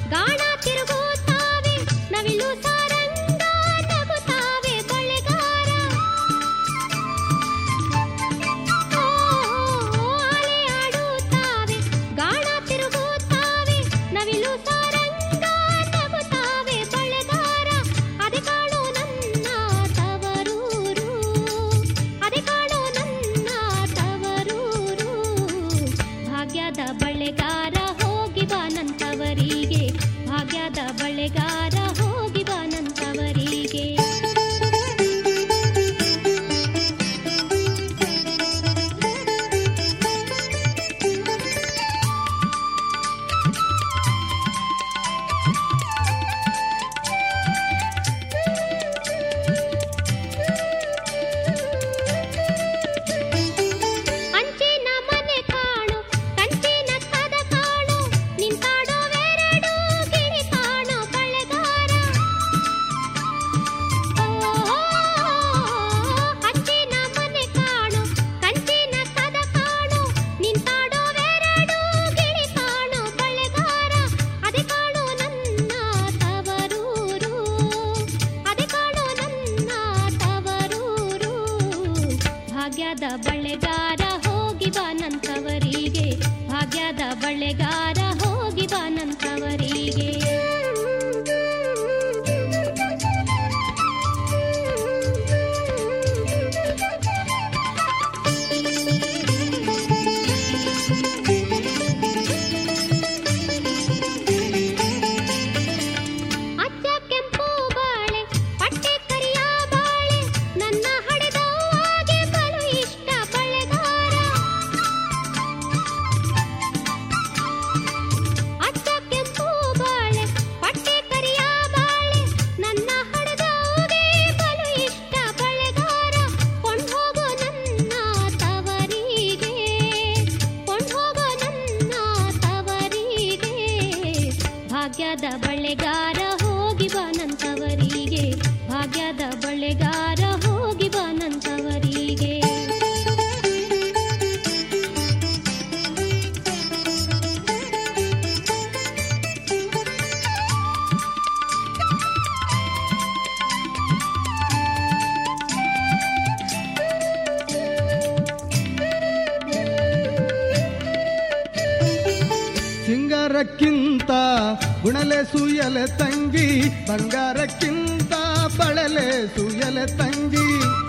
ಗಾಣ ತಿರುಗುತ್ತಾವೆ ನವಿಲು ಸಾರಂಗ ನಗುತ್ತಾವೆ ಬಳೆಗಾರ ಓ, ಅಲೆ ಆಡುತ್ತಾವೆ ಗಾಣ ತಿರುಗುತ್ತಾವೆ ನವಿಲು ಸಾರಂಗ ನಗುತ್ತಾವೆ ಬಳೆಗಾರ ಅದೆ ಕಾಣೋ ನನ್ನ ತವರೂರು ಅದೆ ಕಾಣೋ ನನ್ನ ತವರೂರು ಭಾಗ್ಯದ ಬಳೆಗಾರ ಹೋಗಿ ಬಾನಂತವರಿಗೆ ಭಾಗ್ಯದ ಬಳೆಗಾರ ಹೋಗಿ ಬಾನಂತವರಿಗೆ ಅಂಚಿನ ಮನೆ ಕಾಣು ಕಂಚಿನ ಕದ ಕಾಣು ನಿಂತಾಡೋವೆರಡು ಗಿಳಿ ಕಾಣು ಬಳೆಗಾರ ಅಂಚಿನ ಮನೆ ಕಾಣು ಕಂಚಿನ ಕದ ಕಾಣು ನಿಂತಾಡೋವೆರಡು ಗಿಳಿ ಕಾಣು ಬಳೆಗಾರ ಅದೆ ಕಾಣು ನನ್ನ ತವರೂರು ಅದೆ ಕಾಣು ನನ್ನ ತವರೂರು ಭಾಗ್ಯದ ಬಳೆಗಾರ ಹೋಗಿ ಬಾನಂತವರಿಗೆ ಭಾಗ್ಯದ ಬಳೆಗಾರ ಹೋಗಿ ಬಾನಂತವರಿಗೆ ಅಚ್ಚ ಕೆಂಪು ಬಾಳೆ ಪಟ್ಟೆ ಕರಿಯ ಬಾಳೆ ನನ್ನ ಹಡೆದವಾಗೆ ಬಲು ಇಷ್ಟ ಬಳೆಗಾರ ಅಚ್ಚ ಕೆಂಪು ಬಾಳೆ ಪಟ್ಟೆ ಕರಿಯ ಬಾಳೆ ನನ್ನ ಹಡೆದವಾಗೆ ಬಲು ಇಷ್ಟ ಬಳೆಗಾರ ಕೊಂಡ್ಹೋಗೋ ನನ್ನ ತವರಿಗೆ ಕೊಂಡ್ಹೋಗೋ ನನ್ನ ತವರಿಗೆ ಭಾಗ್ಯದ ಬಳೆಗಾರ ಹೋಗಿ ಬಾನಂತವರಿಗೆ ಭಾಗ್ಯದ ಬಳೆಗಾರ ಹೋಗಿ ಬಾನಂತವರಿಗೆ ಸಿಂಗಾರಕ್ಕಿಂತ ಗುಣಲೆ ಸುಯಲೆ ತಂಗಿ ಬಂಗಾರಕ್ಕಿಂತ ಬಳಲೆ ಸುಯಲೆ ತಂಗಿ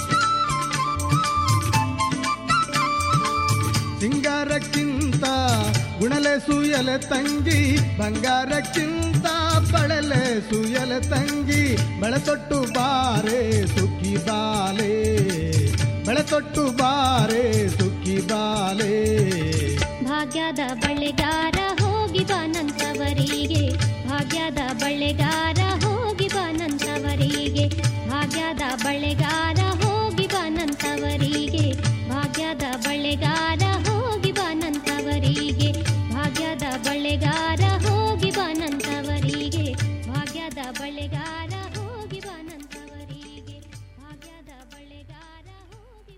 ಸಿಂಗಾರಕ್ಕಿಂತ ಗುಣಲೆ ಸುಯಲೆ ತಂಗಿ ಬಂಗಾರಕ್ಕಿಂತ ಬಳಲೆ ಸುಯಲೆ ತಂಗಿ ಬೆಳೆತೊಟ್ಟು ಬಾರೆ ಸುಖಿ ಬಾಲೆ ಬೆಳೆತೊಟ್ಟು ಬಾರೆ ಸುಖಿ ಬಾಲೆ ಭಾಗ್ಯದ ಬಳೆಗಾರ ಹೋಗಿ ಬಾನಂತವರಿಗೆ ಭಾಗ್ಯದ ಬಳೆಗಾರ ಹೋಗಿ ಬಾನಂತವರಿಗೆ ಭಾಗ್ಯದ ಬಳೆಗಾರ ಹೋಗಿ ಬಾನಂತವರಿಗೆ ಭಾಗ್ಯದ ಬಳೆಗಾರ ಹೋಗಿ ಬಾನಂತವರಿಗೆ ಭಾಗ್ಯದ ಬಳೆಗಾರ ಹೋಗಿ ಬಾನಂತವರಿಗೆ ಭಾಗ್ಯದ ಬಳೆಗಾರ ಹೋಗಿ ಬಾನಂತವರಿಗೆ ಭಾಗ್ಯದ ಬಳೆಗಾರ ಹೋಗಿ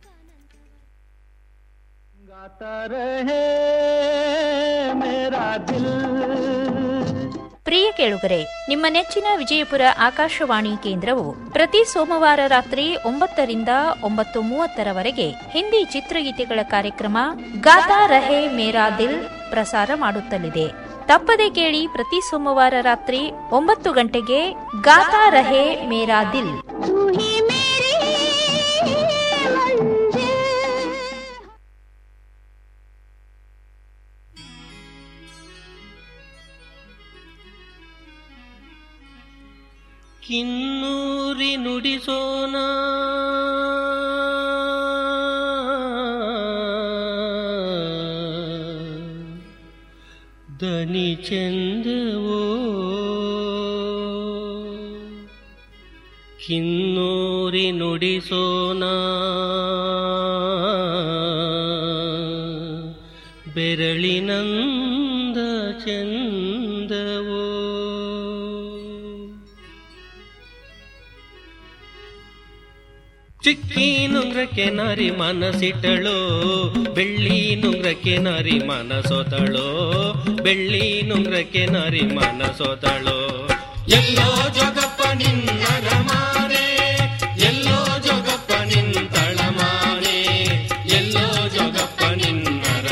गाता रहे मेरा दिल ಪ್ರಿಯ ಕೇಳುಗರೆ ನಿಮ್ಮ ನೆಚ್ಚಿನ ವಿಜಯಪುರ ಆಕಾಶವಾಣಿ ಕೇಂದ್ರವು ಪ್ರತಿ ಸೋಮವಾರ ರಾತ್ರಿ ಒಂಬತ್ತರಿಂದ ಒಂಬತ್ತು ಮೂವತ್ತರವರೆಗೆ ಹಿಂದಿ ಚಿತ್ರಗೀತೆಗಳ ಕಾರ್ಯಕ್ರಮ ಗಾತಾ ರಹೆ ಮೇರಾ ದಿಲ್ ಪ್ರಸಾರ ಮಾಡುತ್ತಲಿದೆ ತಪ್ಪದೆ ಕೇಳಿ ಪ್ರತಿ ಸೋಮವಾರ ರಾತ್ರಿ ಒಂಬತ್ತು ಗಂಟೆಗೆ ಗಾತಾ ರಹೆ ಮೇರಾ ದಿಲ್ ಕಿನ್ನೂರಿ ನುಡಿಸೋಣ ದನಿ ಚಂದವೋ ಕಿನ್ನೂರಿ ನುಡಿಸೋಣ ಬೆರಳಿನಂದ ಚಂದವೋ ಚಿಕ್ಕಿ ನುಂಗ್ರಕ್ಕೆ ನಾರಿ ಮನಸಿಟ್ಟಳು ಬೆಳ್ಳಿ ನುಂಗ್ರಕ್ಕೆ ನಾರಿ ಮನಸೋತಳು ಬೆಳ್ಳಿ ನುಂಗ್ರಕ್ಕೆ ನಾರಿ ಮನಸೋತಳು ಎಲ್ಲೋ ಜೋಗ